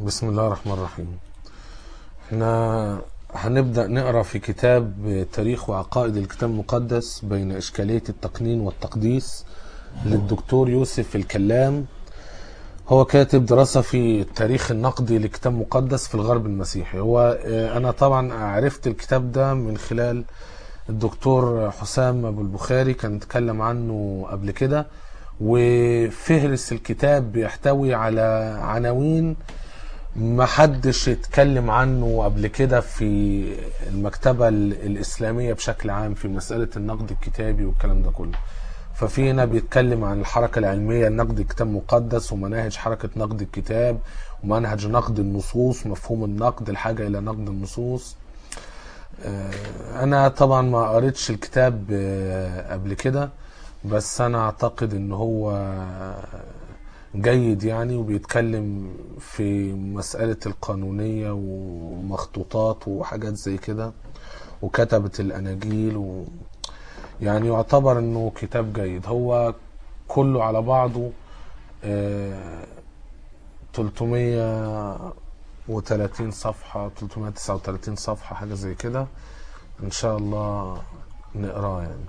بسم الله الرحمن الرحيم احنا هنبدأ نقرأ في كتاب تاريخ وعقائد الكتاب المقدس بين إشكالية التقنين والتقديس للدكتور يوسف الكلام هو كاتب دراسة في التاريخ النقدي لكتاب مقدس في الغرب المسيحي هو اه، أنا طبعا عرفت الكتاب ده من خلال الدكتور حسام أبو البخاري كان اتكلم عنه قبل كده وفهرس الكتاب بيحتوي على عناوين ما حدش اتكلم عنه قبل كده في المكتبة ال- الإسلامية بشكل عام في مسألة النقد الكتابي والكلام ده كله ففي هنا بيتكلم عن الحركة العلمية النقد الكتاب مقدس ومناهج حركة نقد الكتاب ومنهج نقد النصوص مفهوم النقد الحاجة إلى نقد النصوص آه، أنا طبعا ما قريتش الكتاب آه، قبل كده بس أنا أعتقد إن هو جيد يعني وبيتكلم في مسألة القانونية ومخطوطات وحاجات زي كده وكتبة الأناجيل و يعني يعتبر إنه كتاب جيد هو كله على بعضه آه، 330 صفحة 339 صفحة حاجة زي كده إن شاء الله نقراه يعني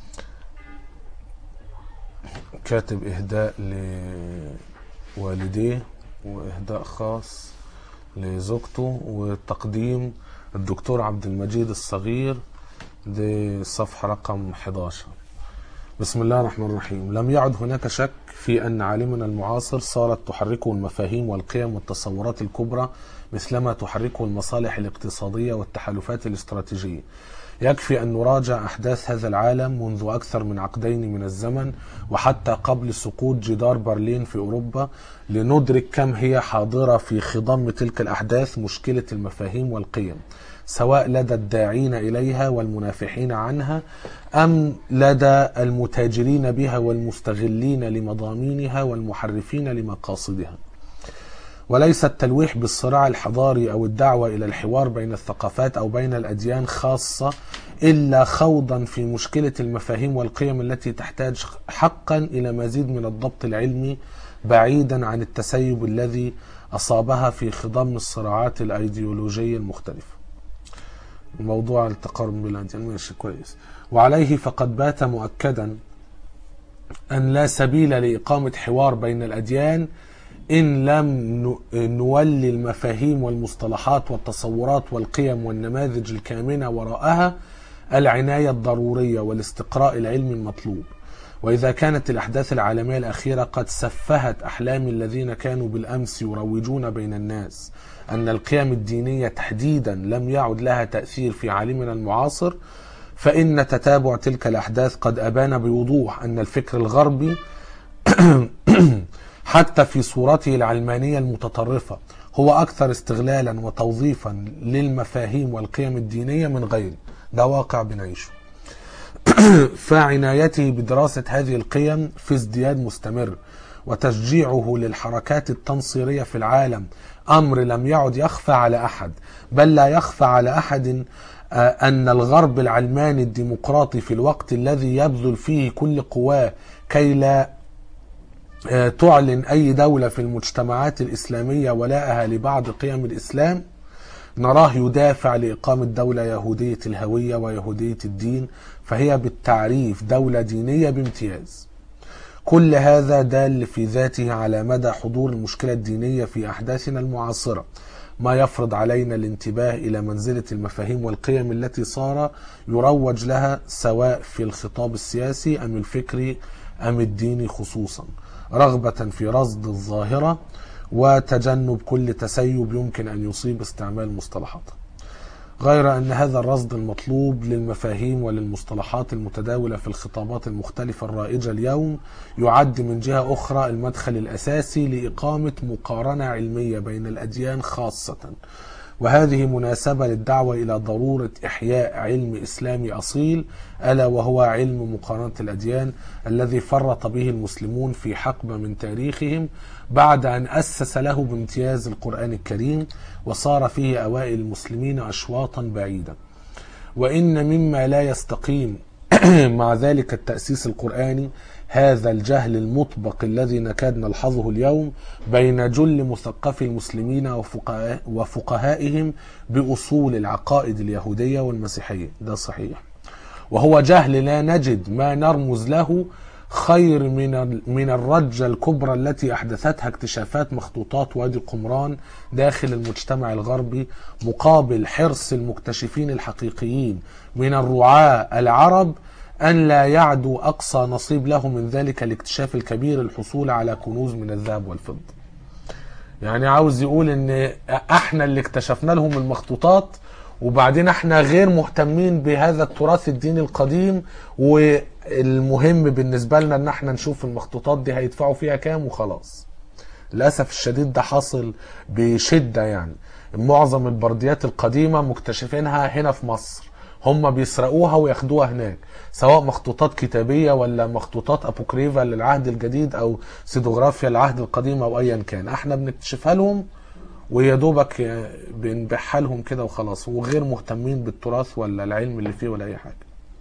كاتب إهداء لوالديه وإهداء خاص لزوجته وتقديم الدكتور عبد المجيد الصغير دي صفحة رقم 11 بسم الله الرحمن الرحيم لم يعد هناك شك في أن عالمنا المعاصر صارت تحركه المفاهيم والقيم والتصورات الكبرى مثلما تحركه المصالح الاقتصادية والتحالفات الاستراتيجية يكفي أن نراجع أحداث هذا العالم منذ أكثر من عقدين من الزمن وحتى قبل سقوط جدار برلين في أوروبا لندرك كم هي حاضرة في خضم تلك الأحداث مشكلة المفاهيم والقيم سواء لدى الداعين إليها والمنافحين عنها أم لدى المتاجرين بها والمستغلين لمضامينها والمحرفين لمقاصدها وليس التلويح بالصراع الحضاري او الدعوه الى الحوار بين الثقافات او بين الاديان خاصه الا خوضا في مشكله المفاهيم والقيم التي تحتاج حقا الى مزيد من الضبط العلمي بعيدا عن التسيب الذي اصابها في خضم الصراعات الايديولوجيه المختلفه. موضوع التقارب بالاديان ماشي كويس. وعليه فقد بات مؤكدا أن لا سبيل لإقامة حوار بين الأديان إن لم ن- نولي المفاهيم والمصطلحات والتصورات والقيم والنماذج الكامنة وراءها العناية الضرورية والاستقراء العلمي المطلوب وإذا كانت الأحداث العالمية الأخيرة قد سفهت أحلام الذين كانوا بالأمس يروجون بين الناس أن القيم الدينية تحديدا لم يعد لها تأثير في عالمنا المعاصر فإن تتابع تلك الأحداث قد أبان بوضوح أن الفكر الغربي حتى في صورته العلمانية المتطرفة هو أكثر استغلالا وتوظيفا للمفاهيم والقيم الدينية من غيره ده واقع بنعيشه فعنايته بدراسة هذه القيم في ازدياد مستمر وتشجيعه للحركات التنصيرية في العالم أمر لم يعد يخفى على أحد بل لا يخفى على أحد آه، أن الغرب العلماني الديمقراطي في الوقت الذي يبذل فيه كل قواه كي لا آه، تعلن أي دولة في المجتمعات الإسلامية ولاءها لبعض قيم الإسلام نراه يدافع لإقامة دولة يهودية الهوية ويهودية الدين فهي بالتعريف دولة دينية بامتياز كل هذا دال في ذاته على مدى حضور المشكلة الدينية في أحداثنا المعاصرة ما يفرض علينا الانتباه إلى منزلة المفاهيم والقيم التي صار يروج لها سواء في الخطاب السياسي أم الفكري أم الديني خصوصا رغبة في رصد الظاهرة وتجنب كل تسيب يمكن أن يصيب استعمال مصطلحاتها غير أن هذا الرصد المطلوب للمفاهيم وللمصطلحات المتداولة في الخطابات المختلفة الرائجة اليوم يعد من جهة أخرى المدخل الأساسي لإقامة مقارنة علمية بين الأديان خاصة وهذه مناسبة للدعوة إلى ضرورة إحياء علم إسلامي أصيل ألا وهو علم مقارنة الأديان الذي فرط به المسلمون في حقبة من تاريخهم بعد أن أسس له بامتياز القرآن الكريم وصار فيه أوائل المسلمين أشواطا بعيدة وإن مما لا يستقيم مع ذلك التأسيس القرآني هذا الجهل المطبق الذي نكاد نلحظه اليوم بين جل مثقفي المسلمين وفقهاء وفقهائهم بأصول العقائد اليهودية والمسيحية ده صحيح وهو جهل لا نجد ما نرمز له خير من ال- من الرجة الكبرى التي أحدثتها اكتشافات مخطوطات وادي قمران داخل المجتمع الغربي مقابل حرص المكتشفين الحقيقيين من الرعاة العرب أن لا يعدوا أقصى نصيب له من ذلك الاكتشاف الكبير الحصول على كنوز من الذهب والفضة يعني عاوز يقول ان احنا اللي اكتشفنا لهم المخطوطات وبعدين احنا غير مهتمين بهذا التراث الديني القديم والمهم بالنسبة لنا ان احنا نشوف المخطوطات دي هيدفعوا فيها كام وخلاص للأسف الشديد ده حاصل بشدة يعني معظم البرديات القديمة مكتشفينها هنا في مصر هم بيسرقوها وياخدوها هناك سواء مخطوطات كتابية ولا مخطوطات أبوكريفا للعهد الجديد أو سيدوغرافيا للعهد القديم أو أيا كان احنا بنكتشفها لهم ويا دوبك بنبيعها لهم كده وخلاص وغير مهتمين بالتراث ولا العلم اللي فيه ولا أي حاجة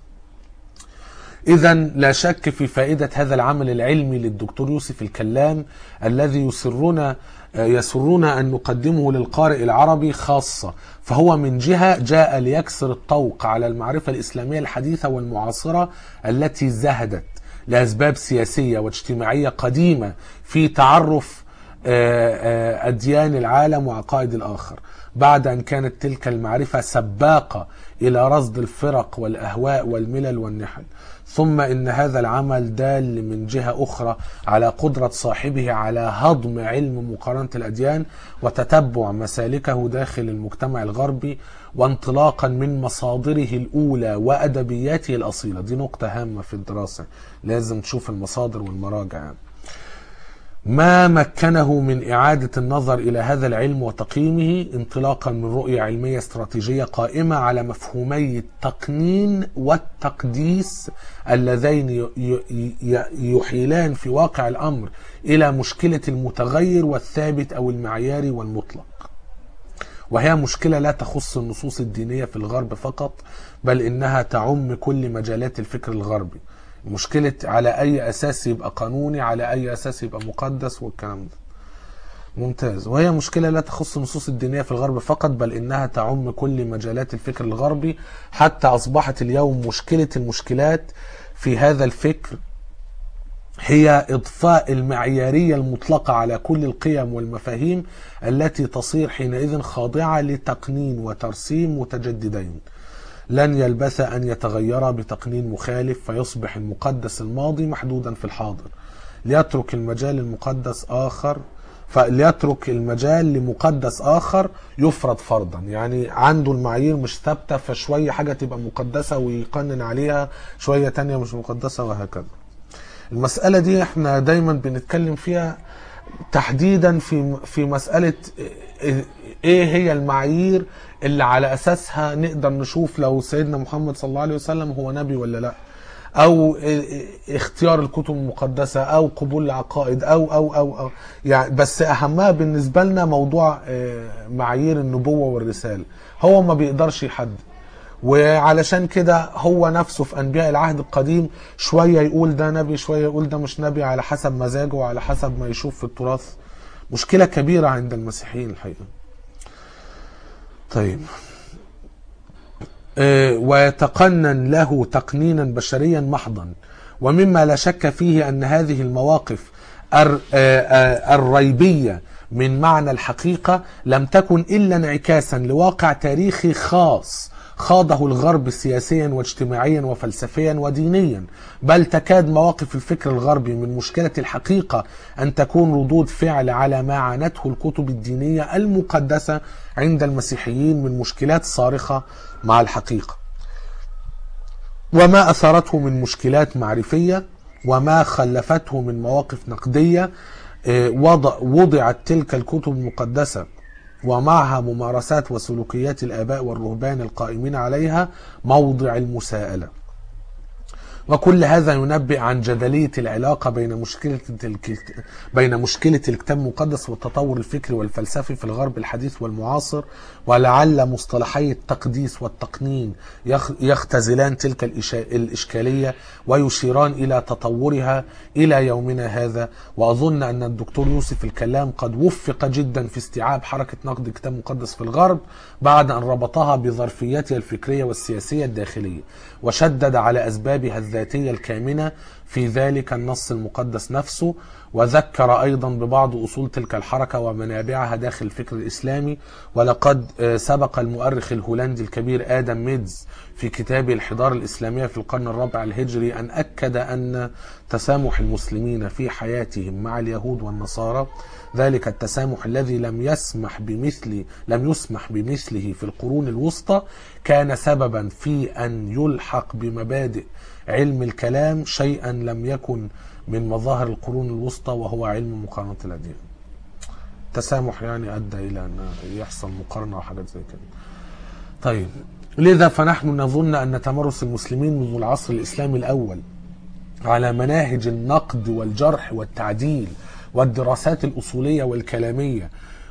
إذا لا شك في فائدة هذا العمل العلمي للدكتور يوسف الكلام الذي يسرنا يسرنا أن نقدمه للقارئ العربي خاصة فهو من جهة جاء ليكسر الطوق على المعرفة الإسلامية الحديثة والمعاصرة التي زهدت لأسباب سياسية واجتماعية قديمة في تعرف أديان العالم وعقائد الآخر بعد أن كانت تلك المعرفة سباقة إلى رصد الفرق والأهواء والملل والنحل ثم إن هذا العمل دال من جهة أخرى على قدرة صاحبه على هضم علم مقارنة الأديان وتتبع مسالكه داخل المجتمع الغربي وانطلاقا من مصادره الأولى وأدبياته الأصيلة دي نقطة هامة في الدراسة لازم تشوف المصادر والمراجع يعني. ما مكنه من إعادة النظر إلى هذا العلم وتقييمه انطلاقا من رؤية علمية استراتيجية قائمة على مفهومي التقنين والتقديس اللذين يحيلان في واقع الأمر إلى مشكلة المتغير والثابت أو المعياري والمطلق وهي مشكلة لا تخص النصوص الدينية في الغرب فقط بل إنها تعم كل مجالات الفكر الغربي مشكلة على أي أساس يبقى قانوني على أي أساس يبقى مقدس والكلام ده ممتاز وهي مشكلة لا تخص النصوص الدينية في الغرب فقط بل إنها تعم كل مجالات الفكر الغربي حتى أصبحت اليوم مشكلة المشكلات في هذا الفكر هي إضفاء المعيارية المطلقة على كل القيم والمفاهيم التي تصير حينئذ خاضعة لتقنين وترسيم متجددين لن يلبث أن يتغير بتقنين مخالف فيصبح المقدس الماضي محدودا في الحاضر ليترك المجال المقدس آخر فليترك المجال لمقدس آخر يفرض فرضا يعني عنده المعايير مش ثابتة فشوية حاجة تبقى مقدسة ويقنن عليها شوية تانية مش مقدسة وهكذا المسألة دي احنا دايما بنتكلم فيها تحديدا في في مسألة ايه هي المعايير اللي على اساسها نقدر نشوف لو سيدنا محمد صلى الله عليه وسلم هو نبي ولا لا او اختيار الكتب المقدسة او قبول العقائد او او او, أو يعني بس اهمها بالنسبة لنا موضوع معايير النبوة والرسالة هو ما بيقدرش يحدد وعلشان كده هو نفسه في انبياء العهد القديم شويه يقول ده نبي شويه يقول ده مش نبي على حسب مزاجه وعلى حسب ما يشوف في التراث مشكله كبيره عند المسيحيين الحقيقه طيب أه ويتقنن له تقنينا بشريا محضا ومما لا شك فيه ان هذه المواقف الريبيه من معنى الحقيقه لم تكن الا انعكاسا لواقع تاريخي خاص خاضه الغرب سياسيا واجتماعيا وفلسفيا ودينيا بل تكاد مواقف الفكر الغربي من مشكلة الحقيقة أن تكون ردود فعل على ما عانته الكتب الدينية المقدسة عند المسيحيين من مشكلات صارخة مع الحقيقة وما أثرته من مشكلات معرفية وما خلفته من مواقف نقدية وضع وضعت تلك الكتب المقدسة ومعها ممارسات وسلوكيات الآباء والرهبان القائمين عليها موضع المساءلة وكل هذا ينبئ عن جدلية العلاقة بين مشكلة الك... بين مشكلة الكتاب المقدس والتطور الفكري والفلسفي في الغرب الحديث والمعاصر ولعل مصطلحي التقديس والتقنين يخ... يختزلان تلك الإش... الإشكالية ويشيران إلى تطورها إلى يومنا هذا وأظن أن الدكتور يوسف الكلام قد وفق جدا في استيعاب حركة نقد الكتاب المقدس في الغرب بعد أن ربطها بظرفيتها الفكرية والسياسية الداخلية وشدد على أسبابها الذاتية الكامنة في ذلك النص المقدس نفسه وذكر أيضا ببعض أصول تلك الحركة ومنابعها داخل الفكر الإسلامي ولقد آه، سبق المؤرخ الهولندي الكبير آدم ميدز في كتابه الحضارة الإسلامية في القرن الرابع الهجري أن أكد أن تسامح المسلمين في حياتهم مع اليهود والنصارى ذلك التسامح الذي لم يسمح بمثل لم يسمح بمثله في القرون الوسطى كان سببا في أن يلحق بمبادئ علم الكلام شيئا لم يكن من مظاهر القرون الوسطى وهو علم مقارنة الأديان تسامح يعني أدى إلى أن يحصل مقارنة وحاجات زي كده طيب لذا فنحن نظن أن تمرس المسلمين منذ العصر الإسلامي الأول على مناهج النقد والجرح والتعديل والدراسات الأصولية والكلامية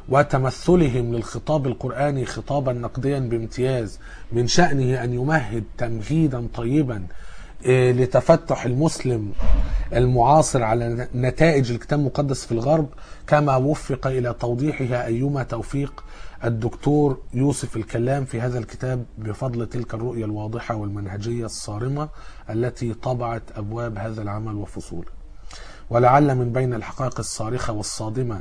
وتمثلهم للخطاب القرآني خطابا نقديا بامتياز من شأنه أن يمهد تمهيدا طيبا إيه، لتفتح المسلم المعاصر على نتائج الكتاب المقدس في الغرب كما وفق إلى توضيحها أيما توفيق الدكتور يوسف الكلام في هذا الكتاب بفضل تلك الرؤية الواضحة والمنهجية الصارمة التي طبعت أبواب هذا العمل وفصوله ولعل من بين الحقائق الصارخة والصادمة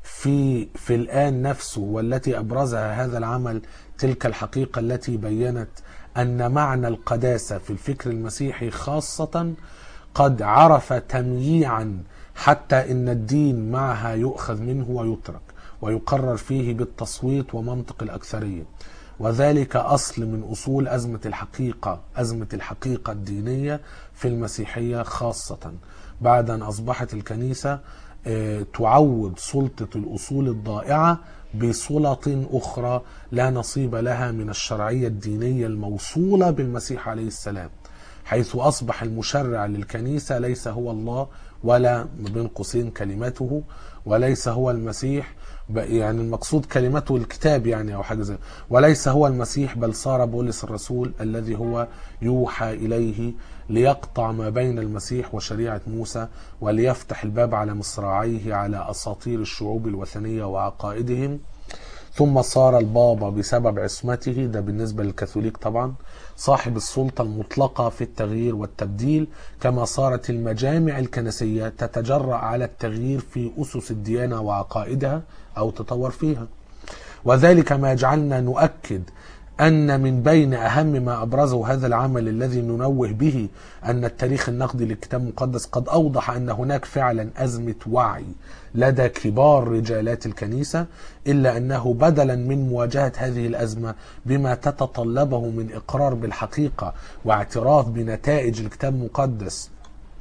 في في الآن نفسه والتي أبرزها هذا العمل تلك الحقيقة التي بينت أن معنى القداسة في الفكر المسيحي خاصة قد عرف تمييعا حتى إن الدين معها يؤخذ منه ويترك ويقرر فيه بالتصويت ومنطق الأكثرية وذلك أصل من أصول أزمة الحقيقة أزمة الحقيقة الدينية في المسيحية خاصة بعد أن أصبحت الكنيسة آه، تعوض سلطة الأصول الضائعة بسلط أخرى لا نصيب لها من الشرعية الدينية الموصولة بالمسيح عليه السلام حيث أصبح المشرع للكنيسة ليس هو الله ولا بين قوسين كلمته وليس هو المسيح ب- يعني المقصود كلمته الكتاب يعني أو حاجة زي وليس هو المسيح بل صار بولس الرسول الذي هو يوحى إليه ليقطع ما بين المسيح وشريعة موسى وليفتح الباب على مصراعيه على أساطير الشعوب الوثنية وعقائدهم ثم صار البابا بسبب عصمته ده بالنسبة للكاثوليك طبعا صاحب السلطة المطلقة في التغيير والتبديل كما صارت المجامع الكنسية تتجرأ على التغيير في أسس الديانة وعقائدها أو تطور فيها وذلك ما يجعلنا نؤكد أن من بين أهم ما أبرزه هذا العمل الذي ننوه به أن التاريخ النقدي للكتاب المقدس قد أوضح أن هناك فعلا أزمة وعي لدى كبار رجالات الكنيسة إلا أنه بدلا من مواجهة هذه الأزمة بما تتطلبه من إقرار بالحقيقة واعتراف بنتائج الكتاب المقدس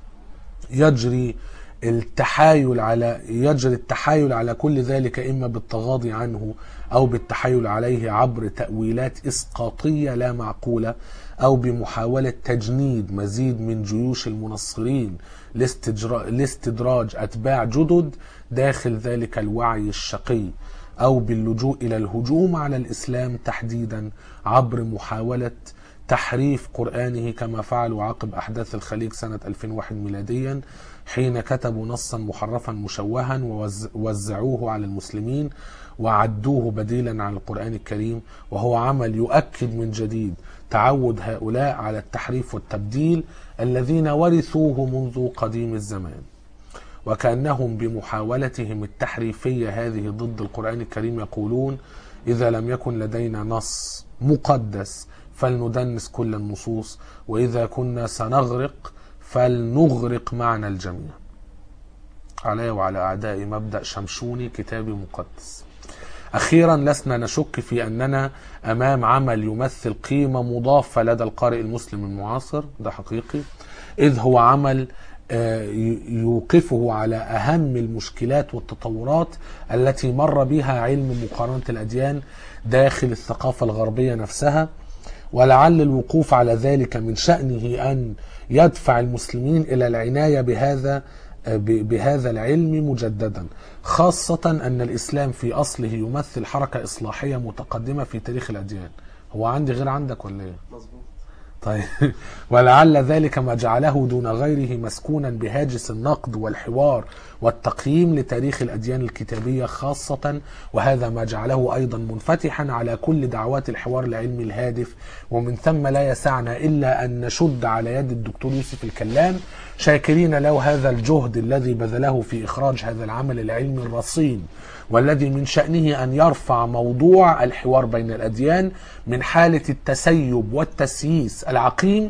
يجري التحايل على يجري التحايل على كل ذلك اما بالتغاضي عنه او بالتحايل عليه عبر تاويلات اسقاطيه لا معقوله او بمحاوله تجنيد مزيد من جيوش المنصرين لاستجرا- لاستدراج اتباع جدد داخل ذلك الوعي الشقي او باللجوء الى الهجوم على الاسلام تحديدا عبر محاوله تحريف قرآنه كما فعلوا عقب أحداث الخليج سنة 2001 ميلاديا حين كتبوا نصا محرفا مشوها ووزعوه على المسلمين وعدوه بديلا عن القرآن الكريم وهو عمل يؤكد من جديد تعود هؤلاء على التحريف والتبديل الذين ورثوه منذ قديم الزمان وكأنهم بمحاولتهم التحريفية هذه ضد القرآن الكريم يقولون إذا لم يكن لدينا نص مقدس فلندنس كل النصوص وإذا كنا سنغرق فلنغرق معنا الجميع علي وعلى أعدائي مبدأ شمشوني كتابي مقدس أخيرا لسنا نشك في أننا أمام عمل يمثل قيمة مضافة لدى القارئ المسلم المعاصر ده حقيقي إذ هو عمل آه، ي- يوقفه على أهم المشكلات والتطورات التي مر بها علم مقارنة الأديان داخل الثقافة الغربية نفسها ولعل الوقوف على ذلك من شأنه أن يدفع المسلمين إلى العناية بهذا ب- بهذا العلم مجددا خاصة أن الإسلام في أصله يمثل حركة إصلاحية متقدمة في تاريخ الأديان هو عندي غير عندك ولا إيه؟ مظبوط طيب ولعل ذلك ما جعله دون غيره مسكونا بهاجس النقد والحوار والتقييم لتاريخ الأديان الكتابية خاصة وهذا ما جعله أيضا منفتحا على كل دعوات الحوار العلمي الهادف ومن ثم لا يسعنا إلا أن نشد على يد الدكتور يوسف الكلام شاكرين له هذا الجهد الذي بذله في إخراج هذا العمل العلمي الرصين والذي من شأنه أن يرفع موضوع الحوار بين الأديان من حالة التسيب والتسييس العقيم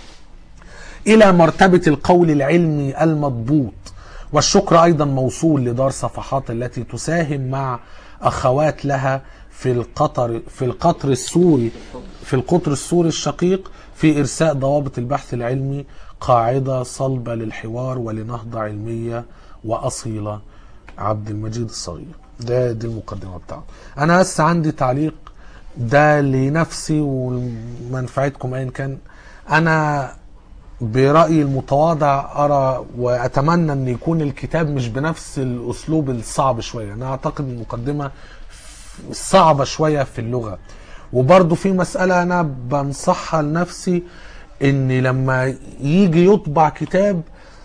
إلى مرتبة القول العلمي المضبوط والشكر أيضا موصول لدار صفحات التي تساهم مع أخوات لها في القطر في القطر السوري في القطر السوري الشقيق في إرساء ضوابط البحث العلمي قاعدة صلبة للحوار ولنهضة علمية وأصيلة عبد المجيد الصغير ده دي المقدمة بتاعته أنا بس عندي تعليق ده لنفسي ولمنفعتكم أيا كان أنا برأيي المتواضع أرى وأتمنى أن يكون الكتاب مش بنفس الأسلوب الصعب شوية أنا أعتقد المقدمة صعبة شوية في اللغة وبرضه في مسألة أنا بنصحها لنفسي إن لما يجي يطبع كتاب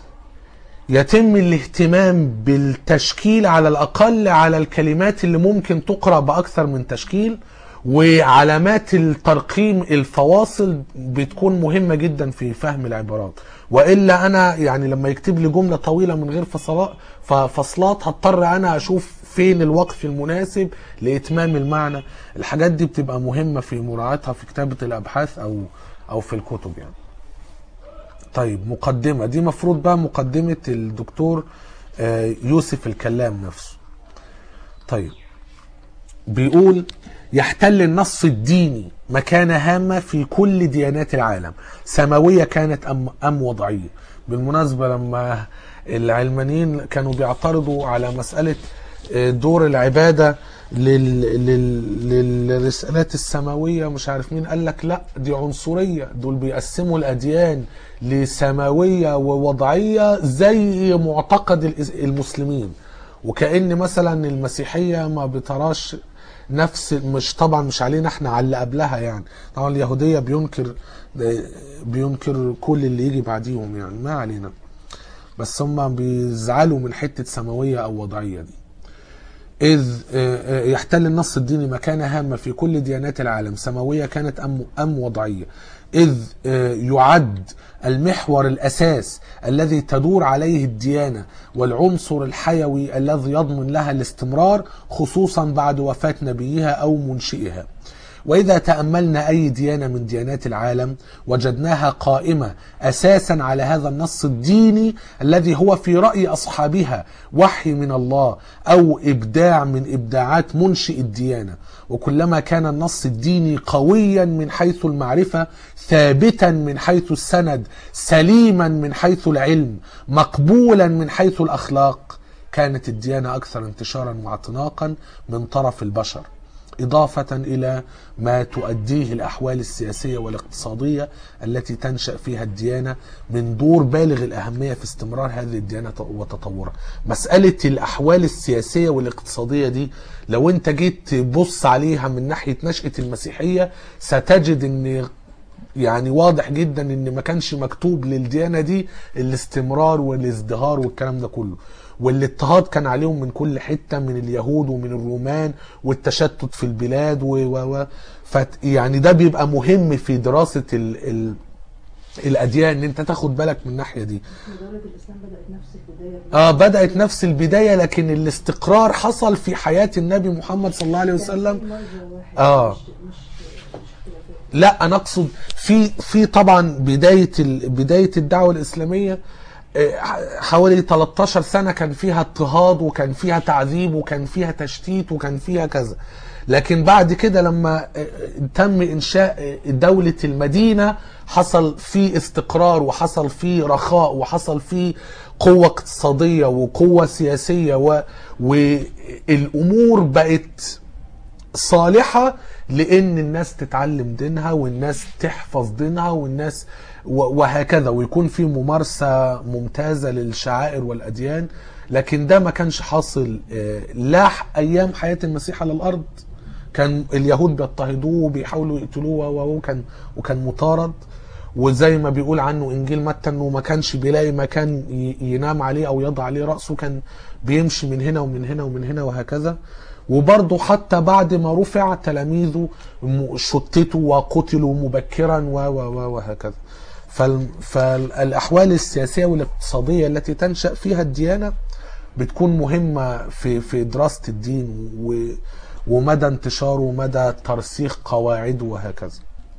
يتم الاهتمام بالتشكيل على الأقل على الكلمات اللي ممكن تقرأ بأكثر من تشكيل وعلامات الترقيم الفواصل بتكون مهمة جدا في فهم العبارات وإلا أنا يعني لما يكتب لي جملة طويلة من غير فصلات فصلات هضطر أنا أشوف فين الوقف المناسب لإتمام المعنى الحاجات دي بتبقى مهمة في مراعاتها في كتابة الأبحاث أو أو في الكتب يعني طيب مقدمة دي مفروض بقى مقدمة الدكتور آه، يوسف الكلام نفسه طيب بيقول يحتل النص الديني مكانة هامة في كل ديانات العالم سماوية كانت أم, أم وضعية بالمناسبة لما العلمانيين كانوا بيعترضوا على مسألة آه، دور العبادة لل... لل... للرسالات السماوية مش عارف مين قال لك لا دي عنصرية دول بيقسموا الأديان لسماوية ووضعية زي معتقد الإس- المسلمين وكأن مثلا المسيحية ما بتراش نفس مش طبعا مش علينا احنا على اللي قبلها يعني طبعا اليهودية بينكر بينكر كل اللي يجي بعديهم يعني ما علينا بس هم بيزعلوا من حتة سماوية أو وضعية دي إذ آه، آه، يحتل النص الديني مكانة هامة في كل ديانات العالم سماوية كانت أم, أم وضعية إذ آه، يعد المحور الأساس الذي تدور عليه الديانة والعنصر الحيوي الذي يضمن لها الاستمرار خصوصا بعد وفاة نبيها أو منشئها وإذا تأملنا أي ديانة من ديانات العالم وجدناها قائمة أساسا على هذا النص الديني الذي هو في رأي أصحابها وحي من الله أو إبداع من إبداعات منشئ الديانة وكلما كان النص الديني قويا من حيث المعرفة ثابتا من حيث السند سليما من حيث العلم مقبولا من حيث الأخلاق كانت الديانة أكثر انتشارا واعتناقا من طرف البشر إضافة إلى ما تؤديه الأحوال السياسية والاقتصادية التي تنشأ فيها الديانة من دور بالغ الأهمية في استمرار هذه الديانة وتطورها مسألة الأحوال السياسية والاقتصادية دي لو أنت جيت تبص عليها من ناحية نشأة المسيحية ستجد أن يعني واضح جدا ان ما كانش مكتوب للديانه دي الاستمرار والازدهار والكلام ده كله والاضطهاد كان عليهم من كل حته من اليهود ومن الرومان والتشتت في البلاد و و و فت يعني ده بيبقى مهم في دراسه ال ال الاديان ان انت تاخد بالك من الناحيه دي دولة الإسلام بدأت نفس البداية اه بدات نفس البدايه لكن الاستقرار حصل في حياه النبي محمد صلى الله عليه وسلم آه. مش مش مش اختلافات لا انا اقصد في في طبعا بدايه ال- بدايه الدعوه الاسلاميه آه، حوالي 13 سنه كان فيها اضطهاد وكان فيها تعذيب وكان فيها تشتيت وكان فيها كذا لكن بعد كده لما آه، تم انشاء آه، دوله المدينه حصل في استقرار وحصل في رخاء وحصل في قوه اقتصاديه وقوه سياسيه و- والامور بقت صالحة لأن الناس تتعلم دينها والناس تحفظ دينها والناس و- وهكذا ويكون في ممارسة ممتازة للشعائر والأديان لكن ده ما كانش حاصل آه، لا ح- أيام حياة المسيح على الأرض كان اليهود بيضطهدوه وبيحاولوا يقتلوه و- و- وكان وكان مطارد وزي ما بيقول عنه انجيل متى انه ما كانش بيلاقي مكان ي- ينام عليه او يضع عليه راسه كان بيمشي من هنا ومن هنا ومن هنا وهكذا وبرضه حتى بعد ما رفع تلاميذه م- شتتوا وقتلوا مبكرا و و و وهكذا فال- فالاحوال السياسيه والاقتصاديه التي تنشا فيها الديانه بتكون مهمه في في دراسه الدين و ومدى انتشاره ومدى ترسيخ قواعده وهكذا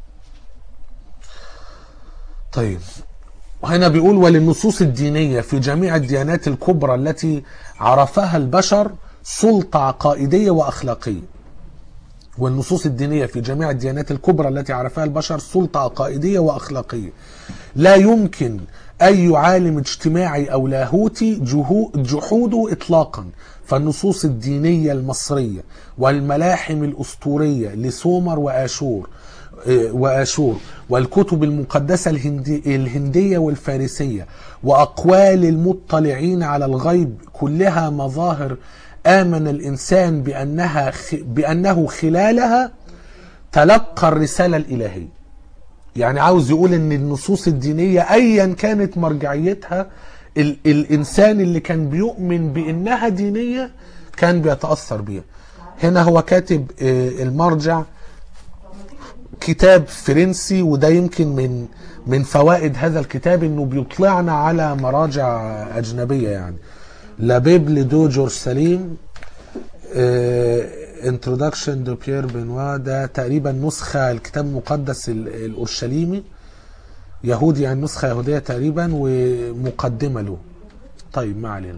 طيب وهنا بيقول وللنصوص الدينية في جميع الديانات الكبرى التي عرفها البشر سلطة عقائدية وأخلاقية والنصوص الدينية في جميع الديانات الكبرى التي عرفها البشر سلطة عقائدية وأخلاقية لا يمكن أي عالم اجتماعي أو لاهوتي جهو- جحوده إطلاقا فالنصوص الدينية المصرية والملاحم الأسطورية لسومر وآشور وآشور والكتب المقدسة الهندي الهندية والفارسية وأقوال المطلعين على الغيب كلها مظاهر آمن الإنسان بأنها خ- بأنه خلالها تلقى الرسالة الإلهية يعني عاوز يقول ان النصوص الدينية ايا كانت مرجعيتها ال الانسان اللي كان بيؤمن بانها دينية كان بيتأثر بيها هنا هو كاتب آه، المرجع كتاب فرنسي وده يمكن من من فوائد هذا الكتاب انه بيطلعنا على مراجع اجنبيه يعني لا بيبل دو جورج سليم انترودكشن دو بيير بنوا ده تقريبا نسخه الكتاب المقدس ال- الاورشليمي يهودي يعني نسخه يهوديه تقريبا ومقدمه له طيب ما علينا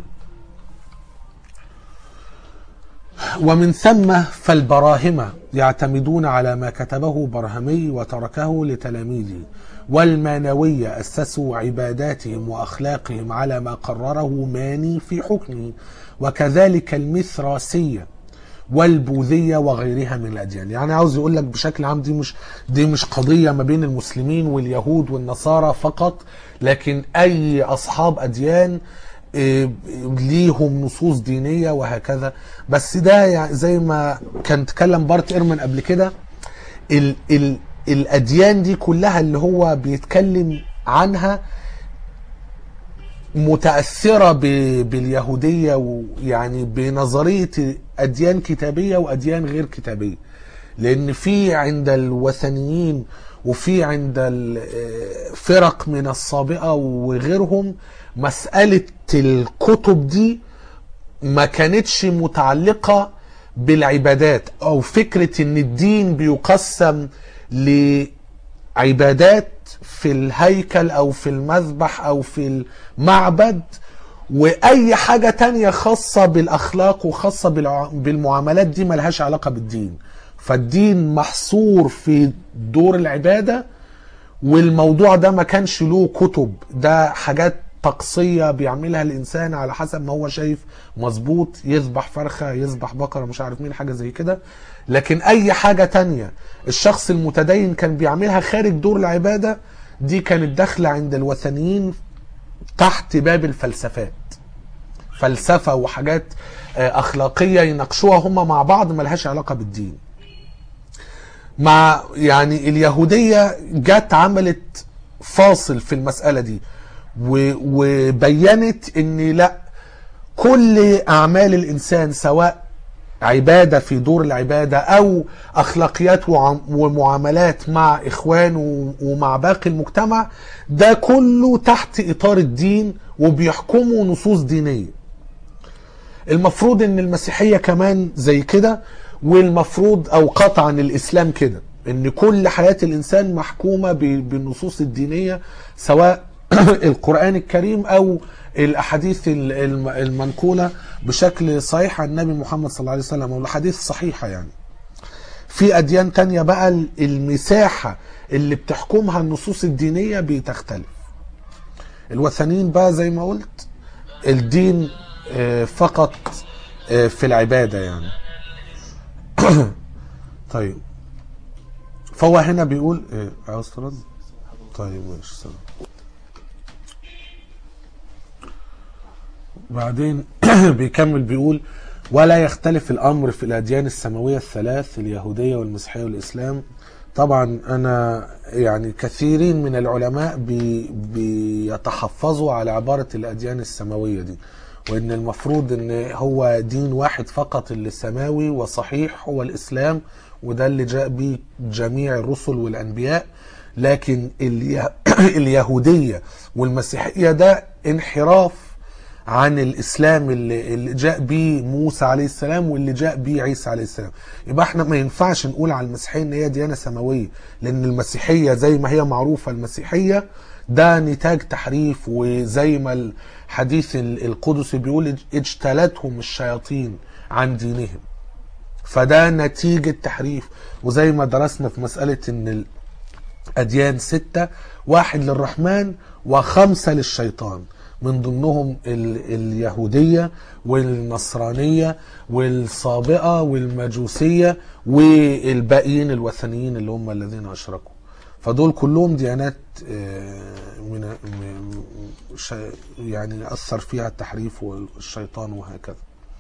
ومن ثم فالبراهمة يعتمدون على ما كتبه برهمي وتركه لتلاميذه والمانوية أسسوا عباداتهم وأخلاقهم على ما قرره ماني في حكمه وكذلك المثراسية والبوذية وغيرها من الأديان يعني عاوز يقول لك بشكل عام دي مش دي مش قضية ما بين المسلمين واليهود والنصارى فقط لكن أي أصحاب أديان إيه، ليهم نصوص دينية وهكذا بس ده يعني زي ما كان اتكلم بارت ايرمان قبل كده ال ال الأديان دي كلها اللي هو بيتكلم عنها متأثرة ب- باليهودية ويعني بنظرية أديان كتابية وأديان غير كتابية لأن في عند الوثنيين وفي عند الفرق من السابقة وغيرهم مسألة الكتب دي ما كانتش متعلقة بالعبادات أو فكرة إن الدين بيقسم لعبادات في الهيكل أو في المذبح أو في المعبد وأي حاجة تانية خاصة بالأخلاق وخاصة بالع- بالمعاملات دي ملهاش علاقة بالدين فالدين محصور في دور العبادة والموضوع ده ما كانش له كتب ده حاجات طقسية بيعملها الإنسان على حسب ما هو شايف مظبوط يذبح فرخة يذبح بقرة مش عارف مين حاجة زي كده لكن أي حاجة تانية الشخص المتدين كان بيعملها خارج دور العبادة دي كانت داخلة عند الوثنيين تحت باب الفلسفات فلسفة وحاجات آه، أخلاقية يناقشوها هم مع بعض ملهاش علاقة بالدين مع يعني اليهودية جت عملت فاصل في المسألة دي و- وبينت ان لا كل اعمال الانسان سواء عبادة في دور العبادة او اخلاقيات وعم- ومعاملات مع اخوانه ومع باقي المجتمع ده كله تحت اطار الدين وبيحكمه نصوص دينيه المفروض ان المسيحيه كمان زي كده والمفروض او قطعا الاسلام كده ان كل حياه الانسان محكومه ب- بالنصوص الدينيه سواء القران الكريم او الاحاديث ال- الم- المنقوله بشكل صحيح عن النبي محمد صلى الله عليه وسلم والاحاديث الصحيحه يعني في اديان تانية بقى ال- المساحه اللي بتحكمها النصوص الدينيه بتختلف الوثنيين بقى زي ما قلت الدين آه، فقط آه، في العبادة يعني طيب فهو هنا بيقول ايه عاوز ترد طيب ماشي سلام بعدين بيكمل بيقول ولا يختلف الامر في الاديان السماويه الثلاث اليهوديه والمسيحيه والاسلام طبعا انا يعني كثيرين من العلماء بي بيتحفظوا على عباره الاديان السماويه دي وان المفروض ان هو دين واحد فقط اللي سماوي وصحيح هو الاسلام وده اللي جاء به جميع الرسل والانبياء لكن اليه- اليهوديه والمسيحيه ده انحراف عن الاسلام اللي, اللي جاء به موسى عليه السلام واللي جاء به عيسى عليه السلام يبقى احنا ما ينفعش نقول على المسيحيه ان هي ديانه سماويه لان المسيحيه زي ما هي معروفه المسيحيه ده نتاج تحريف وزي ما الحديث ال- القدسي بيقول اجتلتهم الشياطين عن دينهم فده نتيجة تحريف وزي ما درسنا في مسألة ان الأديان ستة واحد للرحمن وخمسة للشيطان من ضمنهم ال اليهودية والنصرانية والصابئة والمجوسية والباقيين الوثنيين اللي هم الذين أشركوا فدول كلهم ديانات آه، من من- ش- يعني أثر فيها التحريف والشيطان وهكذا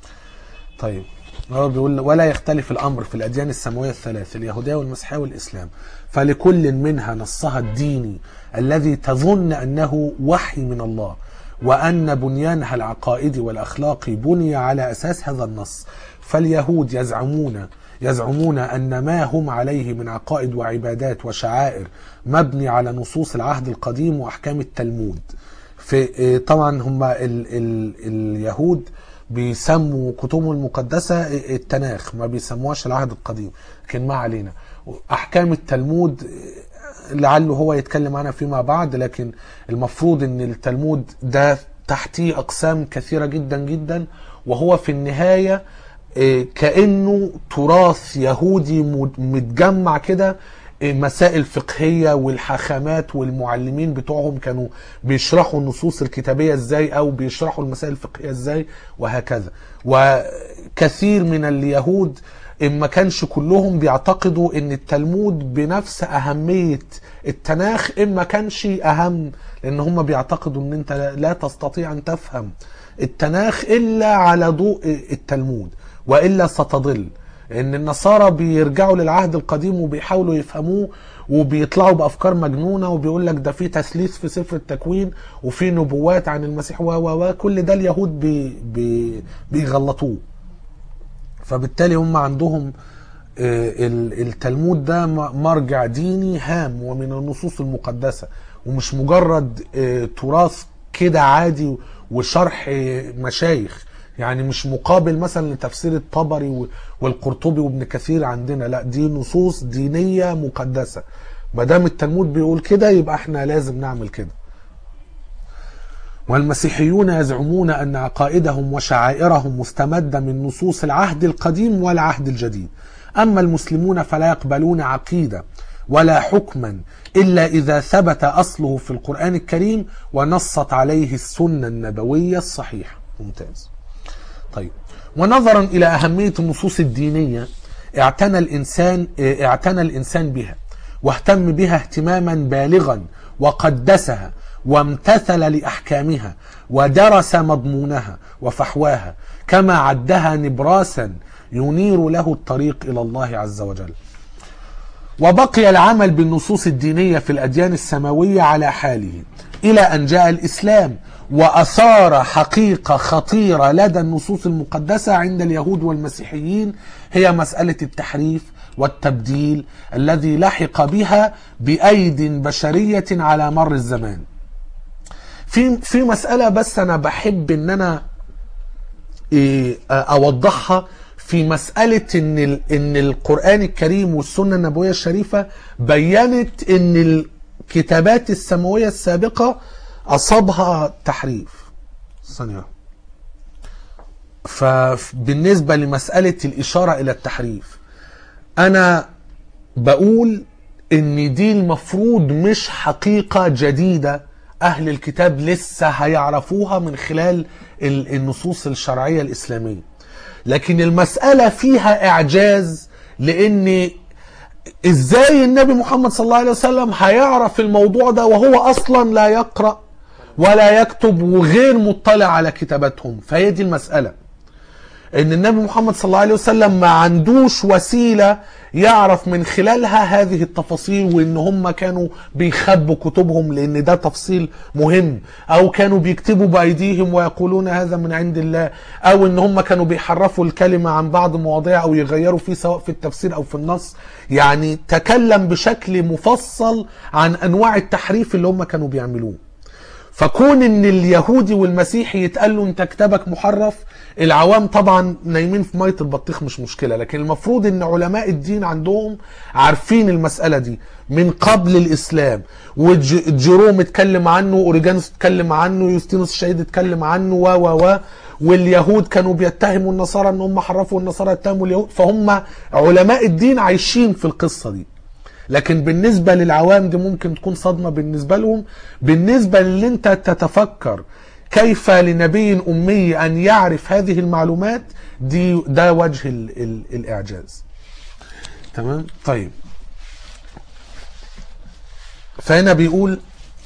طيب هو بيقول ولا يختلف الامر في الاديان السماويه الثلاث اليهوديه والمسيحيه والاسلام فلكل منها نصها الديني الذي تظن انه وحي من الله وان بنيانها العقائدي والاخلاقي بني على اساس هذا النص فاليهود يزعمون يزعمون ان ما هم عليه من عقائد وعبادات وشعائر مبني على نصوص العهد القديم واحكام التلمود في إيه، طبعا هم ال ال اليهود بيسموا كتبهم المقدسة التناخ ما بيسموهاش العهد القديم لكن ما علينا أحكام التلمود لعله هو يتكلم عنها فيما بعد لكن المفروض ان التلمود ده تحتيه أقسام كثيرة جدا جدا وهو في النهاية إيه، كأنه تراث يهودي مد- متجمع كده إيه، مسائل فقهية والحاخامات والمعلمين بتوعهم كانوا بيشرحوا النصوص الكتابية ازاي او بيشرحوا المسائل الفقهية ازاي وهكذا وكثير من اليهود إن ما كانش كلهم بيعتقدوا ان التلمود بنفس اهمية التناخ ان ما كانش اهم لان هم بيعتقدوا ان انت لا- لا تستطيع ان تفهم التناخ الا على ضوء التلمود والا ستضل ان النصارى بيرجعوا للعهد القديم وبيحاولوا يفهموه وبيطلعوا بافكار مجنونه وبيقول لك ده في تثليث في سفر التكوين وفي نبوات عن المسيح و و و كل ده اليهود بي بي بيغلطوه فبالتالي هم عندهم آه، ال- التلمود ده م- مرجع ديني هام ومن النصوص المقدسة ومش مجرد آه، تراث كده عادي وشرح آه، مشايخ يعني مش مقابل مثلا لتفسير الطبري و- والقرطبي وابن كثير عندنا لا دي نصوص دينية مقدسة ما دام التلمود بيقول كده يبقى احنا لازم نعمل كده والمسيحيون يزعمون أن عقائدهم وشعائرهم مستمدة من نصوص العهد القديم والعهد الجديد أما المسلمون فلا يقبلون عقيدة ولا حكما إلا إذا ثبت أصله في القرآن الكريم ونصت عليه السنة النبوية الصحيحة ممتاز طيب ونظرا إلى أهمية النصوص الدينية اعتنى الإنسان اعتنى الإنسان بها واهتم بها اهتماما بالغا وقدسها وامتثل لأحكامها ودرس مضمونها وفحواها كما عدها نبراسا ينير له الطريق إلى الله عز وجل وبقي العمل بالنصوص الدينية في الأديان السماوية على حاله إلى أن جاء الإسلام وأثار حقيقة خطيرة لدى النصوص المقدسة عند اليهود والمسيحيين هي مسألة التحريف والتبديل الذي لحق بها بأيد بشرية على مر الزمان في في مسألة بس أنا بحب إن أنا إيه، اوضحها في مساله ان ال- ان القران الكريم والسنه النبويه الشريفه بينت ان الكتابات السماويه السابقه اصابها تحريف ثانيه فبالنسبه لمساله الاشاره الى التحريف انا بقول ان دي المفروض مش حقيقة جديدة اهل الكتاب لسه هيعرفوها من خلال ال- النصوص الشرعية الاسلامية لكن المسألة فيها اعجاز لان ازاي النبي محمد صلى الله عليه وسلم هيعرف الموضوع ده وهو اصلا لا يقرأ ولا يكتب وغير مطلع على كتاباتهم فهي دي المسألة ان النبي محمد صلى الله عليه وسلم ما عندوش وسيلة يعرف من خلالها هذه التفاصيل وان هم كانوا بيخبوا كتبهم لان ده تفصيل مهم او كانوا بيكتبوا بايديهم ويقولون هذا من عند الله او ان هم كانوا بيحرفوا الكلمة عن بعض مواضيع او يغيروا فيه سواء في التفسير او في النص يعني تكلم بشكل مفصل عن انواع التحريف اللي هم كانوا بيعملوه فكون ان اليهودي والمسيحي يتقال له انت كتابك محرف العوام طبعا نايمين في ميه البطيخ مش مشكله لكن المفروض ان علماء الدين عندهم عارفين المساله دي من قبل الاسلام وجيروم اتكلم عنه اوريجانوس اتكلم عنه يوستينوس الشهيد اتكلم عنه و و و واليهود كانوا بيتهموا النصارى ان هم حرفوا النصارى يتهموا اليهود فهم علماء الدين عايشين في القصه دي لكن بالنسبة للعوام دي ممكن تكون صدمة بالنسبة لهم بالنسبة اللي انت تتفكر كيف لنبي أمي أن يعرف هذه المعلومات دي ده وجه ال ال الإعجاز تمام طيب فهنا بيقول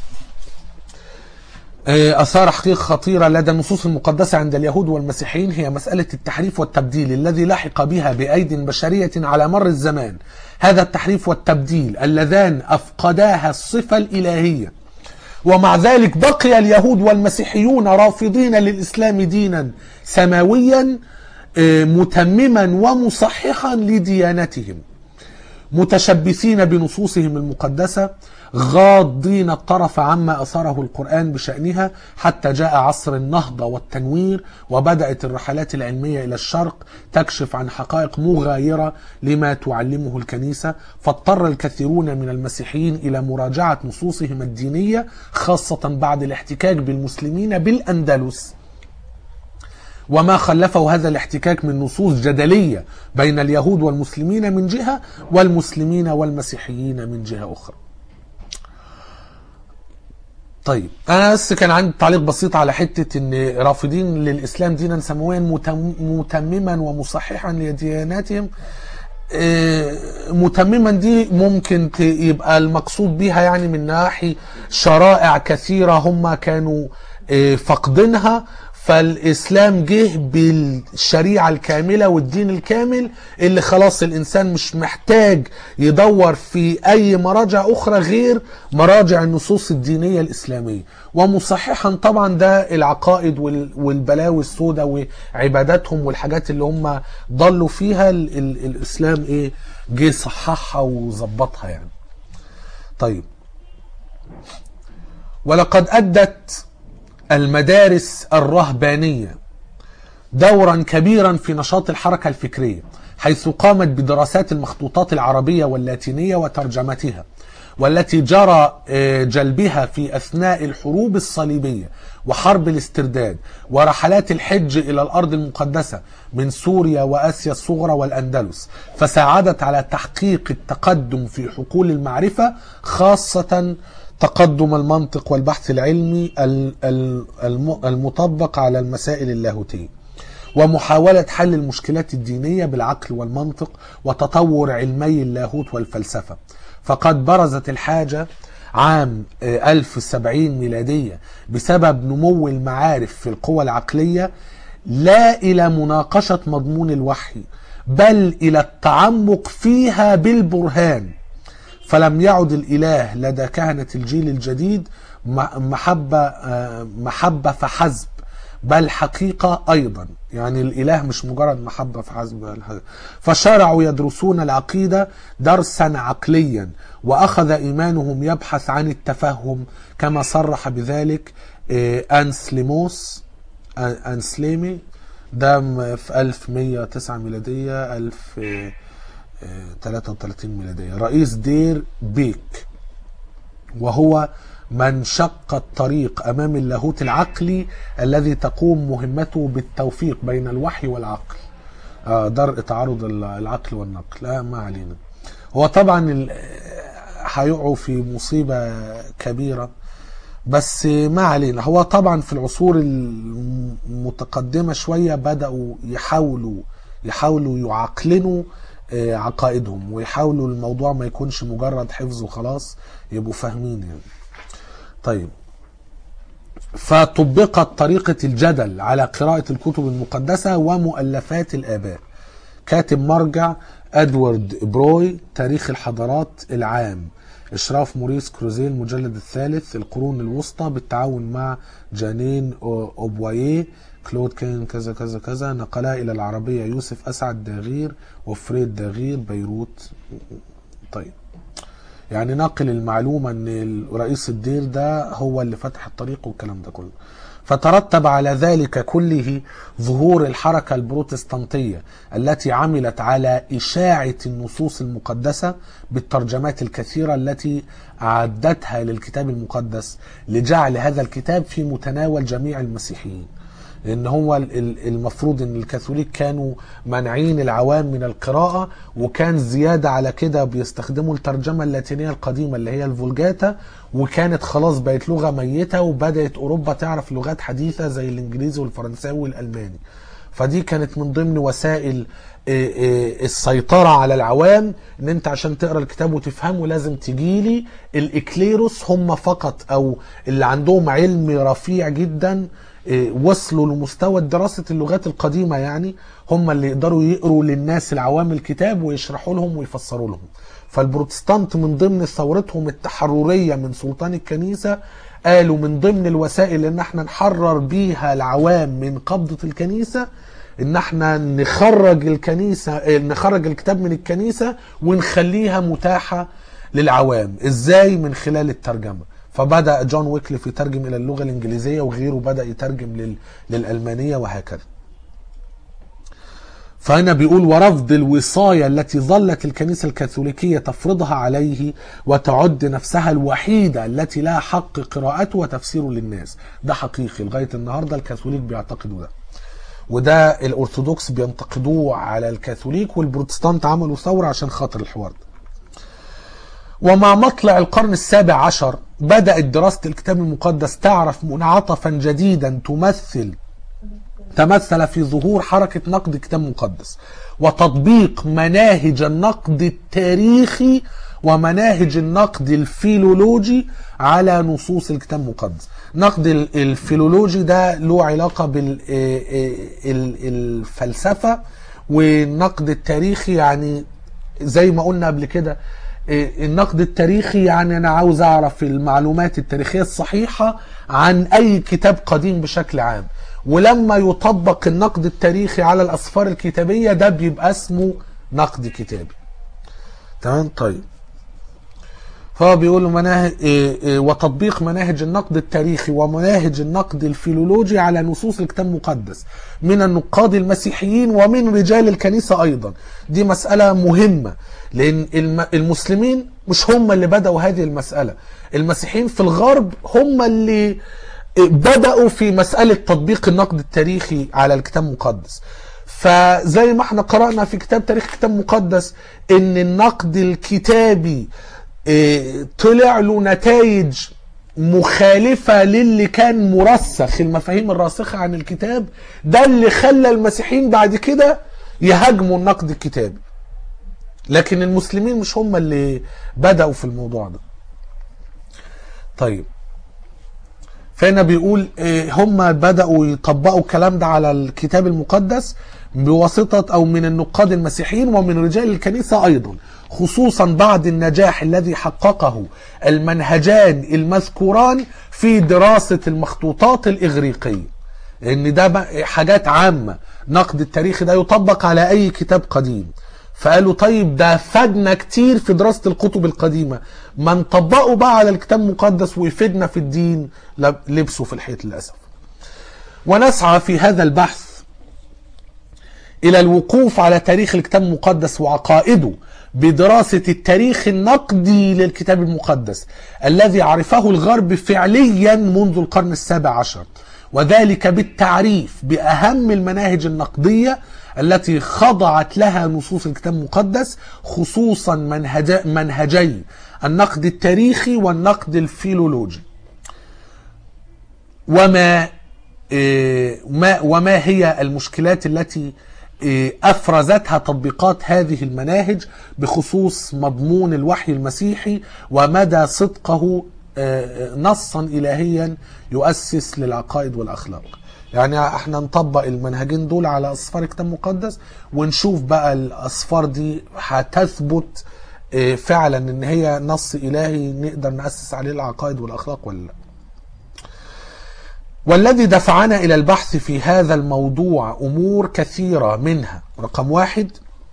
آه، أثار حقيقة خطيرة لدى النصوص المقدسة عند اليهود والمسيحيين هي مسألة التحريف والتبديل الذي لحق بها بأيد بشرية على مر الزمان هذا التحريف والتبديل اللذان أفقداها الصفة الإلهية ومع ذلك بقي اليهود والمسيحيون رافضين للإسلام دينا سماويا آه، متمما ومصححا لديانتهم متشبثين بنصوصهم المقدسة غاضين الطرف عما أثره القرآن بشأنها حتى جاء عصر النهضة والتنوير وبدأت الرحلات العلمية إلى الشرق تكشف عن حقائق مغايرة لما تعلمه الكنيسة فاضطر الكثيرون من المسيحيين إلى مراجعة نصوصهم الدينية خاصة بعد الاحتكاك بالمسلمين بالأندلس وما خلفه هذا الاحتكاك من نصوص جدلية بين اليهود والمسلمين من جهة والمسلمين والمسيحيين من جهة أخرى طيب انا بس كان عندي تعليق بسيط على حته ان رافضين للاسلام دينا سماويا متم- متمما ومصححا لدياناتهم آه، متمما دي ممكن ت- يبقى المقصود بيها يعني من ناحي شرائع كثيره هم كانوا آه، فاقدينها فالاسلام جه بالشريعه الكامله والدين الكامل اللي خلاص الانسان مش محتاج يدور في اي مراجع اخرى غير مراجع النصوص الدينيه الاسلاميه ومصححا طبعا ده العقائد وال- والبلاوي السوداء وعباداتهم والحاجات اللي هم ضلوا فيها ال ال الاسلام ايه جه صححها وظبطها يعني طيب ولقد ادت المدارس الرهبانية دورا كبيرا في نشاط الحركة الفكرية حيث قامت بدراسات المخطوطات العربية واللاتينية وترجمتها والتي جرى آه، جلبها في أثناء الحروب الصليبية وحرب الاسترداد ورحلات الحج إلى الأرض المقدسة من سوريا وآسيا الصغرى والأندلس فساعدت على تحقيق التقدم في حقول المعرفة خاصة تقدم المنطق والبحث العلمي ال- ال- الم- المطبق على المسائل اللاهوتية ومحاولة حل المشكلات الدينية بالعقل والمنطق وتطور علمي اللاهوت والفلسفة فقد برزت الحاجة عام آه، 1070 ميلادية بسبب نمو المعارف في القوى العقلية لا إلى مناقشة مضمون الوحي بل إلى التعمق فيها بالبرهان فلم يعد الإله لدى كهنة الجيل الجديد م- محبة آه، محبة فحسب بل حقيقة أيضا يعني الإله مش مجرد محبة فحسب بل حقيقة. فشرعوا يدرسون العقيدة درسا عقليا وأخذ إيمانهم يبحث عن التفهم كما صرح بذلك آه، أنسليموس آه، أنسليمي ده م- في 1109 ميلادية 1000 آه، 33 ميلادية رئيس دير بيك وهو من شق الطريق أمام اللاهوت العقلي الذي تقوم مهمته بالتوفيق بين الوحي والعقل آه، درء تعارض العقل والنقل لا ما علينا هو طبعا ال- هيقعوا في مصيبة كبيرة بس ما علينا هو طبعا في العصور المتقدمة شوية بدأوا يحاولوا يحاولوا يعقلنوا آه، عقائدهم ويحاولوا الموضوع ما يكونش مجرد حفظ وخلاص يبقوا فاهمين يعني طيب فطبقت طريقة الجدل على قراءة الكتب المقدسة ومؤلفات الآباء كاتب مرجع أدوارد بروي تاريخ الحضارات العام إشراف موريس كروزيه المجلد الثالث القرون الوسطى بالتعاون مع جانين أو- أوبوايه كلود كان كذا كذا كذا نقلها إلى العربية يوسف أسعد داغير وفريد داغير بيروت طيب يعني نقل المعلومة ان رئيس الدير ده هو اللي فتح الطريق والكلام ده كله فترتب على ذلك كله ظهور الحركة البروتستانتية التي عملت على إشاعة النصوص المقدسة بالترجمات الكثيرة التي أعدتها للكتاب المقدس لجعل هذا الكتاب في متناول جميع المسيحيين لان هو ال- ال- المفروض ان الكاثوليك كانوا مانعين العوام من القراءة وكان زيادة على كده بيستخدموا الترجمة اللاتينية القديمة اللي هي الفولجاتا وكانت خلاص بقت لغة ميتة وبدأت اوروبا تعرف لغات حديثة زي الانجليزي والفرنساوي والالماني فدي كانت من ضمن وسائل إيه إيه السيطرة على العوام ان انت عشان تقرا الكتاب وتفهمه لازم تجيلي الاكليروس هم فقط او اللي عندهم علم رفيع جدا إيه، وصلوا لمستوى دراسة اللغات القديمة يعني هم اللي يقدروا يقروا للناس العوام الكتاب ويشرحوا لهم ويفسروا لهم فالبروتستانت من ضمن ثورتهم التحررية من سلطان الكنيسة قالوا من ضمن الوسائل ان احنا نحرر بيها العوام من قبضة الكنيسة ان احنا نخرج الكنيسة اه، نخرج الكتاب من الكنيسة ونخليها متاحة للعوام ازاي من خلال الترجمة فبدأ جون ويكليف يترجم الى اللغة الانجليزية وغيره بدأ يترجم لل... للألمانية وهكذا فهنا بيقول ورفض الوصاية التي ظلت الكنيسة الكاثوليكية تفرضها عليه وتعد نفسها الوحيدة التي لها حق قراءته وتفسيره للناس ده حقيقي لغاية النهاردة الكاثوليك بيعتقدوا ده وده الأرثوذكس بينتقدوه على الكاثوليك والبروتستانت عملوا ثورة عشان خاطر الحوار ده ومع مطلع القرن السابع عشر بدأت دراسة الكتاب المقدس تعرف منعطفا جديدا تمثل تمثل في ظهور حركة نقد الكتاب المقدس وتطبيق مناهج النقد التاريخي ومناهج النقد الفيلولوجي على نصوص الكتاب المقدس نقد ال- الفيلولوجي ده له علاقة بالفلسفة والنقد التاريخي يعني زي ما قلنا قبل كده إيه، النقد التاريخي يعني انا عاوز اعرف المعلومات التاريخيه الصحيحه عن اي كتاب قديم بشكل عام ولما يطبق النقد التاريخي على الاسفار الكتابيه ده بيبقى اسمه نقد كتابي تمام طيب فهو بيقول له مناهج إيه إيه وتطبيق مناهج النقد التاريخي ومناهج النقد الفيلولوجي على نصوص الكتاب المقدس من النقاد المسيحيين ومن رجال الكنيسة أيضا دي مسألة مهمة لأن الم- المسلمين مش هم اللي بدأوا هذه المسألة المسيحيين في الغرب هم اللي بدأوا في مسألة تطبيق النقد التاريخي على الكتاب المقدس فزي ما احنا قرأنا في كتاب تاريخ الكتاب المقدس ان النقد الكتابي اه، طلع له نتائج مخالفة للي كان مرسخ المفاهيم الراسخة عن الكتاب ده اللي خلى المسيحيين بعد كده يهاجموا النقد الكتابي لكن المسلمين مش هم اللي بدأوا في الموضوع ده طيب فهنا بيقول آه، هم بدأوا يطبقوا الكلام ده على الكتاب المقدس بواسطة أو من النقاد المسيحيين ومن رجال الكنيسة أيضا خصوصا بعد النجاح الذي حققه المنهجان المذكوران في دراسة المخطوطات الإغريقية ان ده بقى حاجات عامة نقد التاريخ ده يطبق على اي كتاب قديم فقالوا طيب ده فادنا كتير في دراسة الكتب القديمة ما نطبقه بقى على الكتاب المقدس ويفيدنا في الدين لب- لبسوا في الحيط للأسف ونسعى في هذا البحث إلى الوقوف على تاريخ الكتاب المقدس وعقائده بدراسة التاريخ النقدي للكتاب المقدس الذي عرفه الغرب فعليا منذ القرن السابع عشر وذلك بالتعريف بأهم المناهج النقدية التي خضعت لها نصوص الكتاب المقدس خصوصا منهج منهجي النقد التاريخي والنقد الفيلولوجي وما إيه، ما وما هي المشكلات التي إيه، افرزتها تطبيقات هذه المناهج بخصوص مضمون الوحي المسيحي ومدى صدقه آه، نصا الهيا يؤسس للعقائد والاخلاق يعني احنا نطبق المنهجين دول على اصفار كتاب مقدس ونشوف بقى الاصفار دي هتثبت آه، فعلا ان هي نص الهي نقدر ناسس عليه العقائد والاخلاق ولا لا والذي دفعنا الى البحث في هذا الموضوع امور كثيره منها رقم واحد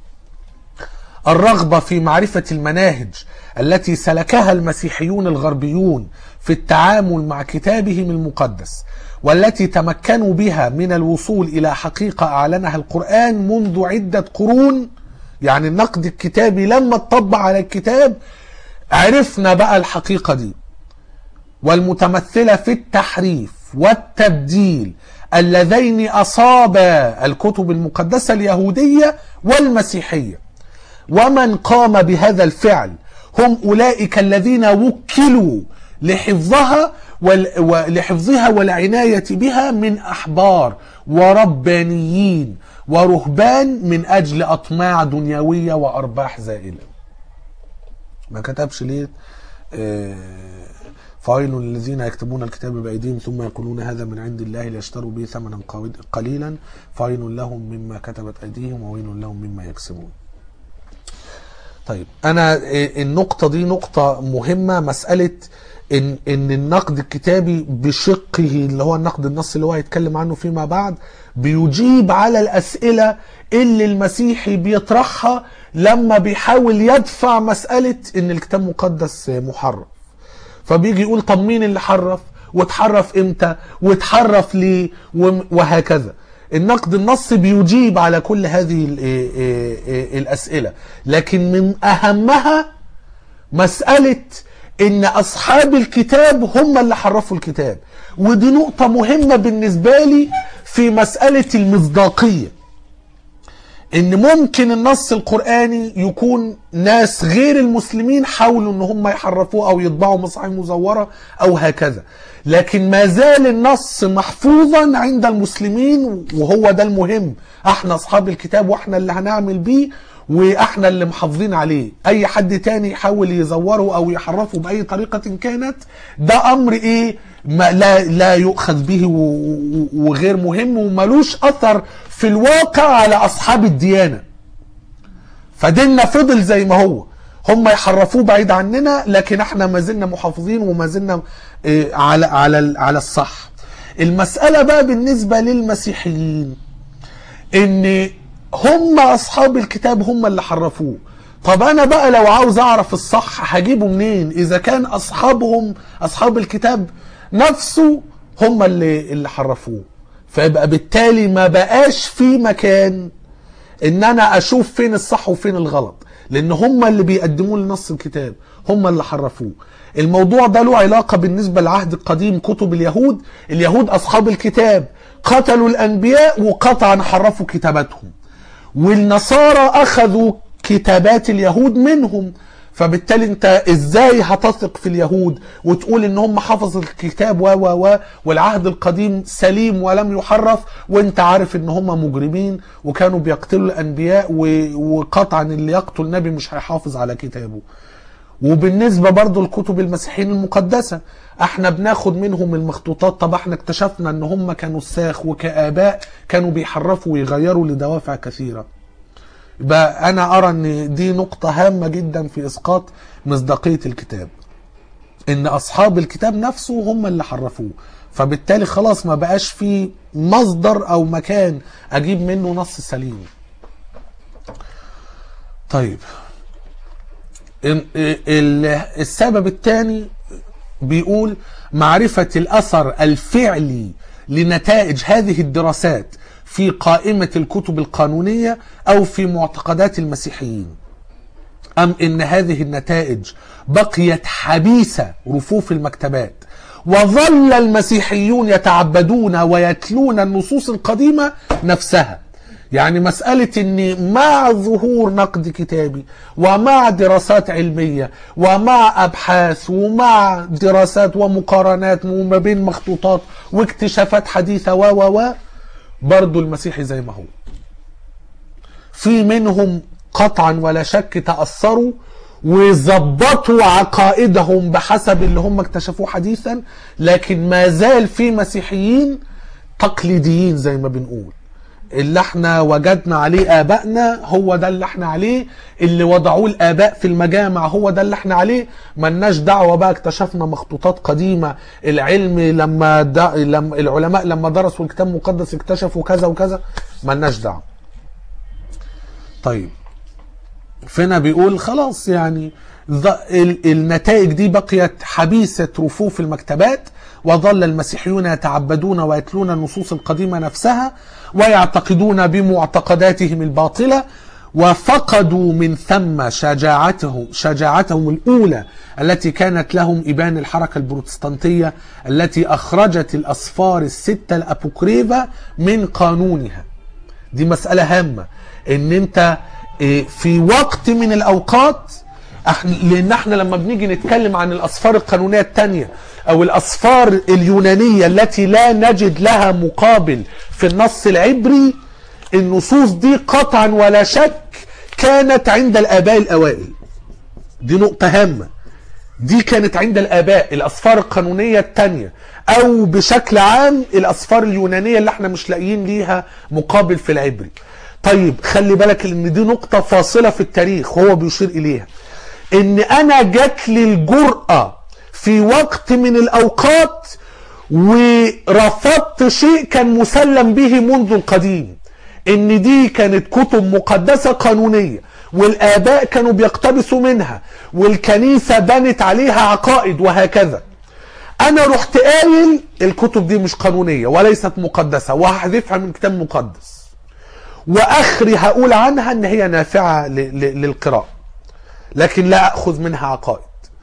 الرغبه في معرفه المناهج التي سلكها المسيحيون الغربيون في التعامل مع كتابهم المقدس والتي تمكنوا بها من الوصول الى حقيقه اعلنها القران منذ عده قرون يعني النقد الكتابي لما اتطبق على الكتاب عرفنا بقى الحقيقه دي والمتمثلة في التحريف والتبديل اللذين أصابا الكتب المقدسة اليهودية والمسيحية ومن قام بهذا الفعل هم أولئك الذين وكلوا لحفظها وال- ولحفظها والعناية بها من أحبار وربانيين ورهبان من أجل أطماع دنيوية وأرباح زائلة ما كتبش ليه آه، فويل للذين يكتبون الكتاب بأيديهم ثم يقولون هذا من عند الله ليشتروا به ثمنا قوي- قليلا فويل لهم مما كتبت أيديهم وويل لهم مما يكسبون طيب أنا آه، النقطة دي نقطة مهمة مسألة إن إن النقد الكتابي بشقه اللي هو النقد النصي اللي هو هيتكلم عنه فيما بعد بيجيب على الأسئلة اللي المسيحي بيطرحها لما بيحاول يدفع مسألة إن الكتاب المقدس محرف فبيجي يقول طب مين اللي حرف واتحرف امتى واتحرف ليه وم- وهكذا النقد النصي بيجيب على كل هذه ال- إيه- إيه- إيه الأسئلة لكن من أهمها مسألة إن أصحاب الكتاب هم اللي حرفوا الكتاب ودي نقطة مهمة بالنسبة لي في مسألة المصداقية ان ممكن النص القرآني يكون ناس غير المسلمين حاولوا ان هم يحرفوه او يطبعوا مصاحف مزورة او هكذا لكن ما زال النص محفوظا عند المسلمين وهو ده المهم احنا اصحاب الكتاب واحنا اللي هنعمل بيه واحنا اللي محافظين عليه اي حد تاني يحاول يزوره او يحرفه باي طريقة كانت ده امر ايه ما لا لا يؤخذ به و- و- وغير مهم وملوش اثر في الواقع على اصحاب الديانه فديننا فضل زي ما هو هم يحرفوه بعيد عننا لكن احنا ما زلنا محافظين وما زلنا إيه، على على ال- على الصح المساله بقى بالنسبه للمسيحيين ان هم اصحاب الكتاب هم اللي حرفوه طب انا بقى لو عاوز اعرف الصح هجيبه منين اذا كان اصحابهم اصحاب الكتاب نفسه هم اللي اللي حرفوه فيبقى بالتالي ما بقاش في مكان ان انا اشوف فين الصح وفين الغلط لان هم اللي بيقدموا لي نص الكتاب هم اللي حرفوه الموضوع ده له علاقة بالنسبة للعهد القديم كتب اليهود اليهود اصحاب الكتاب قتلوا الانبياء وقطعا حرفوا كتاباتهم والنصارى اخذوا كتابات اليهود منهم فبالتالي انت ازاي هتثق في اليهود وتقول ان هم حفظوا الكتاب و و و والعهد القديم سليم ولم يحرف وانت عارف ان هم مجرمين وكانوا بيقتلوا الانبياء و- وقطعا اللي يقتل نبي مش هيحافظ على كتابه وبالنسبه برضو لكتب المسيحيين المقدسه احنا بناخد منهم المخطوطات طب احنا اكتشفنا ان هم كانوا ساخ وكاباء كانوا بيحرفوا ويغيروا لدوافع كثيره يبقى انا ارى ان دي نقطه هامه جدا في اسقاط مصداقيه الكتاب ان اصحاب الكتاب نفسه هم اللي حرفوه فبالتالي خلاص ما بقاش في مصدر او مكان اجيب منه نص سليم طيب ال- ال- السبب الثاني بيقول معرفة الأثر الفعلي لنتائج هذه الدراسات في قائمة الكتب القانونية أو في معتقدات المسيحيين أم إن هذه النتائج بقيت حبيسة رفوف المكتبات وظل المسيحيون يتعبدون ويتلون النصوص القديمة نفسها يعني مسألة ان مع ظهور نقد كتابي ومع دراسات علمية ومع ابحاث ومع دراسات ومقارنات وما بين مخطوطات واكتشافات حديثة و و و برضه المسيحي زي ما هو في منهم قطعا ولا شك تأثروا وظبطوا عقائدهم بحسب اللي هم اكتشفوه حديثا لكن ما زال في مسيحيين تقليديين زي ما بنقول اللي احنا وجدنا عليه ابائنا هو ده اللي احنا عليه اللي وضعوه الاباء في المجامع هو ده اللي احنا عليه ملناش دعوه بقى اكتشفنا مخطوطات قديمه العلم لما, دا لما العلماء لما درسوا الكتاب المقدس اكتشفوا كذا وكذا ملناش دعوه طيب فينا بيقول خلاص يعني ظ- ال- النتائج دي بقيت حبيسة رفوف المكتبات وظل المسيحيون يتعبدون ويتلون النصوص القديمة نفسها ويعتقدون بمعتقداتهم الباطلة وفقدوا من ثم شجاعتهم شجاعتهم الأولى التي كانت لهم إبان الحركة البروتستانتية التي أخرجت الأسفار الستة الأبوكريفة من قانونها دي مسألة هامة ان انت إيه، في وقت من الاوقات احنا لان احنا لما بنيجي نتكلم عن الاسفار القانونية التانية او الاسفار اليونانية التي لا نجد لها مقابل في النص العبري النصوص دي قطعا ولا شك كانت عند الاباء الاوائل دي نقطة هامة دي كانت عند الآباء الأسفار القانونية التانية أو بشكل عام الأسفار اليونانية اللي احنا مش لاقيين ليها مقابل في العبري طيب خلي بالك ان دي نقطة فاصلة في التاريخ وهو بيشير إليها ان أنا جات لي الجرأة في وقت من الأوقات ورفضت شيء كان مسلم به منذ القديم ان دي كانت كتب مقدسة قانونية والآباء كانوا بيقتبسوا منها والكنيسة بنت عليها عقائد وهكذا أنا رحت قايل الكتب دي مش قانونية وليست مقدسة وهحذفها من كتاب مقدس وآخري هقول عنها إن هي نافعة ل- ل- للقراءة لكن لا أخذ منها عقائد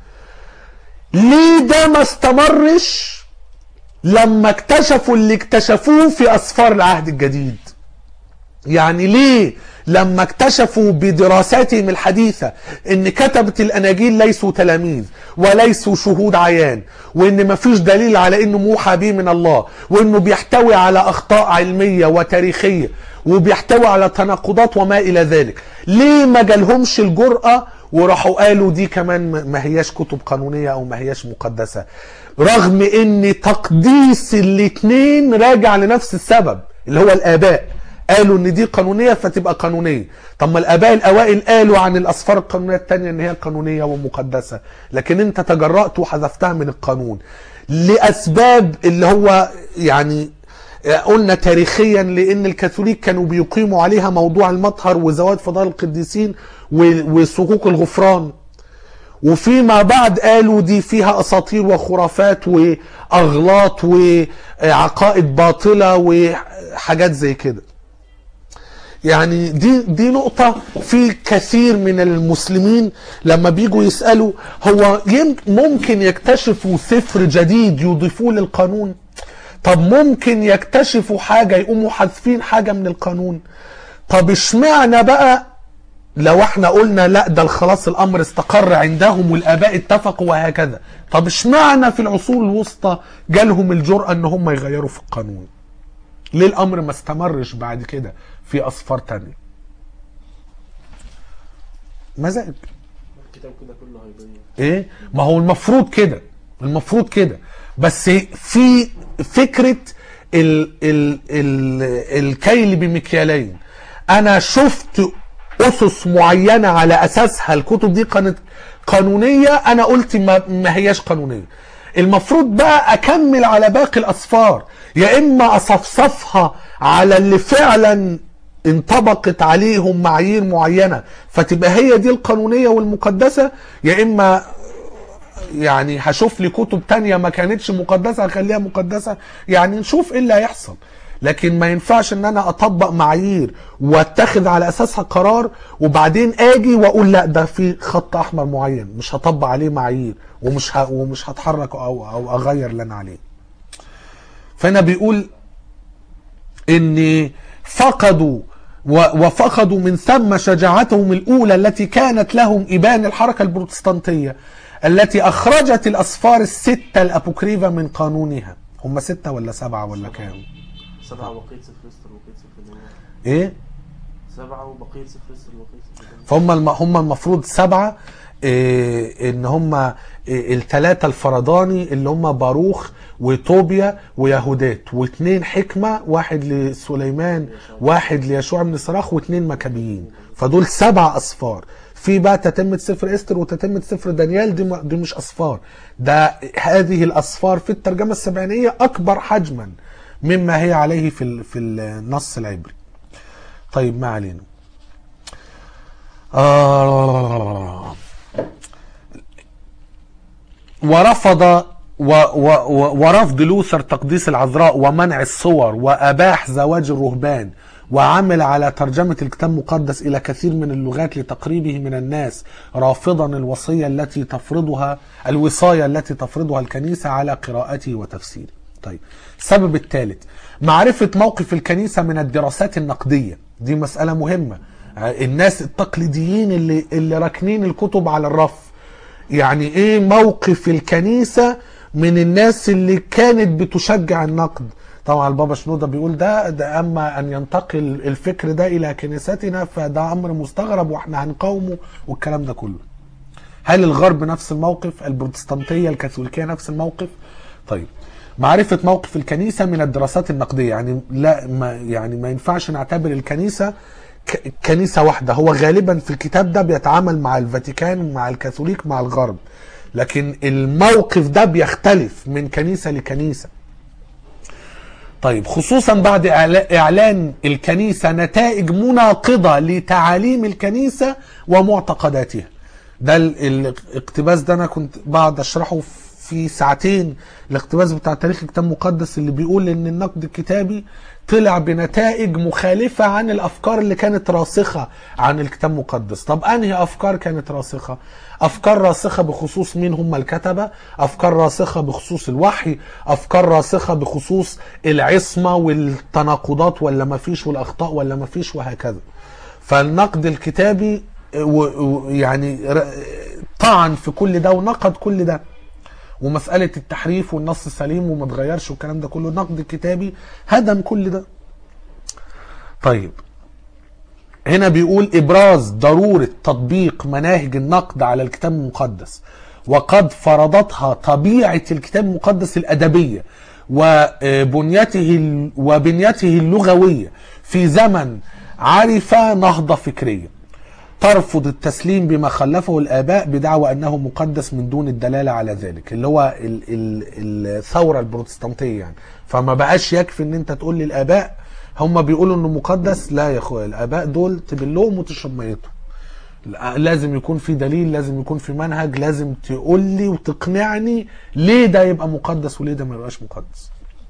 ليه ده ما استمرش لما اكتشفوا اللي اكتشفوه في أسفار العهد الجديد يعني ليه لما اكتشفوا بدراساتهم الحديثة ان كتبة الاناجيل ليسوا تلاميذ وليسوا شهود عيان وان مفيش دليل على انه موحى به من الله وانه بيحتوي على اخطاء علمية وتاريخية وبيحتوي على تناقضات وما الى ذلك ليه ما جالهمش الجرأة وراحوا قالوا دي كمان ما- ما هياش كتب قانونية او ما هياش مقدسة رغم ان تقديس الاتنين راجع لنفس السبب اللي هو الاباء قالوا ان دي قانونيه فتبقى قانونيه طب ما الاباء الاوائل قالوا عن الاسفار القانونيه الثانيه ان هي قانونيه ومقدسه لكن انت تجرأت وحذفتها من القانون لاسباب اللي هو يعني قلنا تاريخيا لان الكاثوليك كانوا بيقيموا عليها موضوع المطهر وزواج فضائل القديسين و- وصكوك الغفران وفيما بعد قالوا دي فيها اساطير وخرافات واغلاط وعقائد باطله وحاجات زي كده يعني دي دي نقطة في كثير من المسلمين لما بيجوا يسألوا هو يم- ممكن يكتشفوا سفر جديد يضيفوه للقانون طب ممكن يكتشفوا حاجة يقوموا حذفين حاجة من القانون طب اشمعنى بقى لو احنا قلنا لا ده خلاص الامر استقر عندهم والاباء اتفقوا وهكذا طب اشمعنى في العصور الوسطى جالهم الجرأة ان هم يغيروا في القانون ليه الامر ما استمرش بعد كده في اسفار تانية مزاج الكتاب كده كله هيضيع ايه ما هو المفروض كده المفروض كده بس في فكرة ال ال ال الكيل بمكيالين انا شفت اسس معينة على اساسها الكتب دي كانت قانونية انا قلت ما, ما هياش قانونية المفروض بقى اكمل على باقي الاسفار يا اما اصفصفها على اللي فعلا انطبقت عليهم معايير معينة فتبقى هي دي القانونية والمقدسة يا اما يعني هشوف لي كتب تانية ما كانتش مقدسة هخليها مقدسة يعني نشوف ايه اللي هيحصل لكن ما ينفعش ان انا اطبق معايير واتخذ على اساسها قرار وبعدين اجي واقول لا ده في خط احمر معين مش هطبق عليه معايير ومش ه... ومش هتحرك او او اغير اللي انا عليه فانا بيقول ان فقدوا و- وفقدوا من ثم شجاعتهم الاولى التي كانت لهم ابان الحركه البروتستانتيه التي اخرجت الاسفار السته الابوكريفه من قانونها هم سته ولا سبعه ولا كام؟ سبعة وقيت سفر استر وقيت سفر دمار ايه؟ سبعة وبقية صفر يسر وبقية صفر دانيال. فهم الم... هم المفروض سبعة إيه ان هم إيه الثلاثة الفرداني اللي هم باروخ وطوبيا ويهودات واثنين حكمة واحد لسليمان واحد ليشوع بن صراخ واثنين مكابيين فدول سبع اصفار في بقى تتمة سفر استر وتتمة سفر دانيال دي, م- دي مش اصفار ده هذه الاصفار في الترجمة السبعينية اكبر حجما مما هي عليه في ال... في النص العبري طيب ما علينا آه ورفض و و و ورفض لوثر تقديس العذراء ومنع الصور وأباح زواج الرهبان وعمل على ترجمة الكتاب المقدس إلى كثير من اللغات لتقريبه من الناس رافضا الوصية التي تفرضها الوصاية التي تفرضها الكنيسة على قراءته وتفسيره طيب السبب الثالث معرفة موقف الكنيسة من الدراسات النقدية دي مسألة مهمة الناس التقليديين اللي, اللي راكنين الكتب على الرف يعني ايه موقف الكنيسة من الناس اللي كانت بتشجع النقد طبعا البابا شنودة بيقول ده, ده اما ان ينتقل الفكر ده الى كنيستنا فده امر مستغرب واحنا هنقاومه والكلام ده كله هل الغرب نفس الموقف البروتستانتية الكاثوليكية نفس الموقف طيب معرفة موقف الكنيسة من الدراسات النقدية يعني لا ما يعني ما ينفعش نعتبر الكنيسة ك- كنيسة واحدة هو غالبا في الكتاب ده بيتعامل مع الفاتيكان ومع الكاثوليك مع الغرب لكن الموقف ده بيختلف من كنيسة لكنيسة طيب خصوصا بعد إعلا- اعلان الكنيسه نتائج مناقضه لتعاليم الكنيسه ومعتقداتها ده ال- الاقتباس ده انا كنت بعد اشرحه في ساعتين الاقتباس بتاع تاريخ الكتاب المقدس اللي بيقول ان النقد الكتابي طلع بنتائج مخالفة عن الأفكار اللي كانت راسخة عن الكتاب المقدس طب أنهي أفكار كانت راسخة أفكار راسخة بخصوص مين هم الكتبة أفكار راسخة بخصوص الوحي أفكار راسخة بخصوص العصمة والتناقضات ولا ما فيش والأخطاء ولا ما فيش وهكذا فالنقد الكتابي و- و- يعني ر- طعن في كل ده ونقد كل ده ومسألة التحريف والنص السليم وما اتغيرش والكلام ده كله النقد الكتابي هدم كل ده طيب هنا بيقول إبراز ضرورة تطبيق مناهج النقد على الكتاب المقدس وقد فرضتها طبيعة الكتاب المقدس الأدبية وبنيته وبنيته اللغوية في زمن عرف نهضة فكرية ترفض التسليم بما خلفه الآباء بدعوى أنه مقدس من دون الدلالة على ذلك اللي هو ال- ال- الثورة البروتستانتية يعني فما بقاش يكفي ان انت تقول للآباء هم بيقولوا انه مقدس لا يا اخويا الآباء دول تبلهم وتشرب ميتهم لا- لازم يكون في دليل لازم يكون في منهج لازم تقول لي وتقنعني ليه ده يبقى مقدس وليه ده ما يبقاش مقدس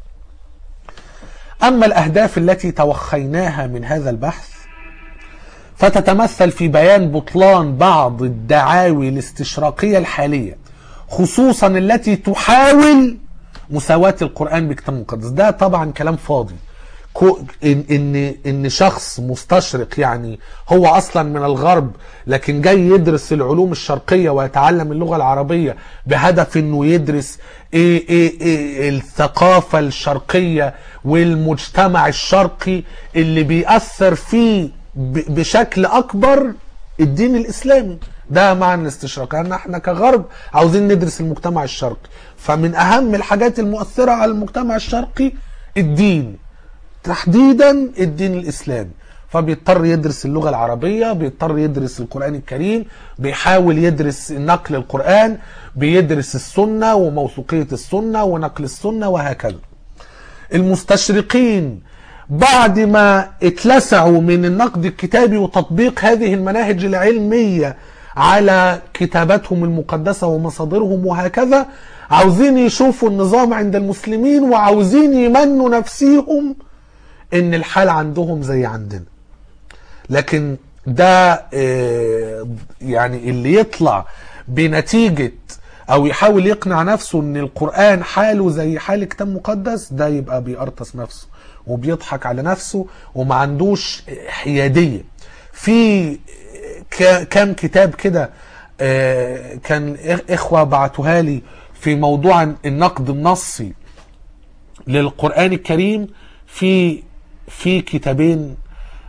أما الأهداف التي توخيناها من هذا البحث فتتمثل في بيان بطلان بعض الدعاوي الاستشراقية الحالية خصوصا التي تحاول مساواة القرآن بالكتاب المقدس ده طبعا كلام فاضي كو- ان ان ان شخص مستشرق يعني هو اصلا من الغرب لكن جاي يدرس العلوم الشرقيه ويتعلم اللغه العربيه بهدف انه يدرس ايه ايه, إيه الثقافه الشرقيه والمجتمع الشرقي اللي بيأثر فيه ب- بشكل اكبر الدين الاسلامي ده معنى الاستشراق لان احنا كغرب عاوزين ندرس المجتمع الشرقي فمن اهم الحاجات المؤثره على المجتمع الشرقي الدين تحديدا الدين الاسلامي فبيضطر يدرس اللغه العربيه بيضطر يدرس القران الكريم بيحاول يدرس نقل القران بيدرس السنه وموثوقيه السنه ونقل السنه وهكذا المستشرقين بعد ما اتلسعوا من النقد الكتابي وتطبيق هذه المناهج العلمية على كتاباتهم المقدسة ومصادرهم وهكذا عاوزين يشوفوا النظام عند المسلمين وعاوزين يمنوا نفسيهم ان الحال عندهم زي عندنا لكن ده آه، يعني اللي يطلع بنتيجة او يحاول يقنع نفسه ان القرآن حاله زي حال كتاب مقدس ده يبقى بيقرطس نفسه وبيضحك على نفسه وما عندوش حيادية في ك- كام كتاب كده آه، كان إخ- اخوة بعتوها لي في موضوع النقد النصي للقرآن الكريم في في كتابين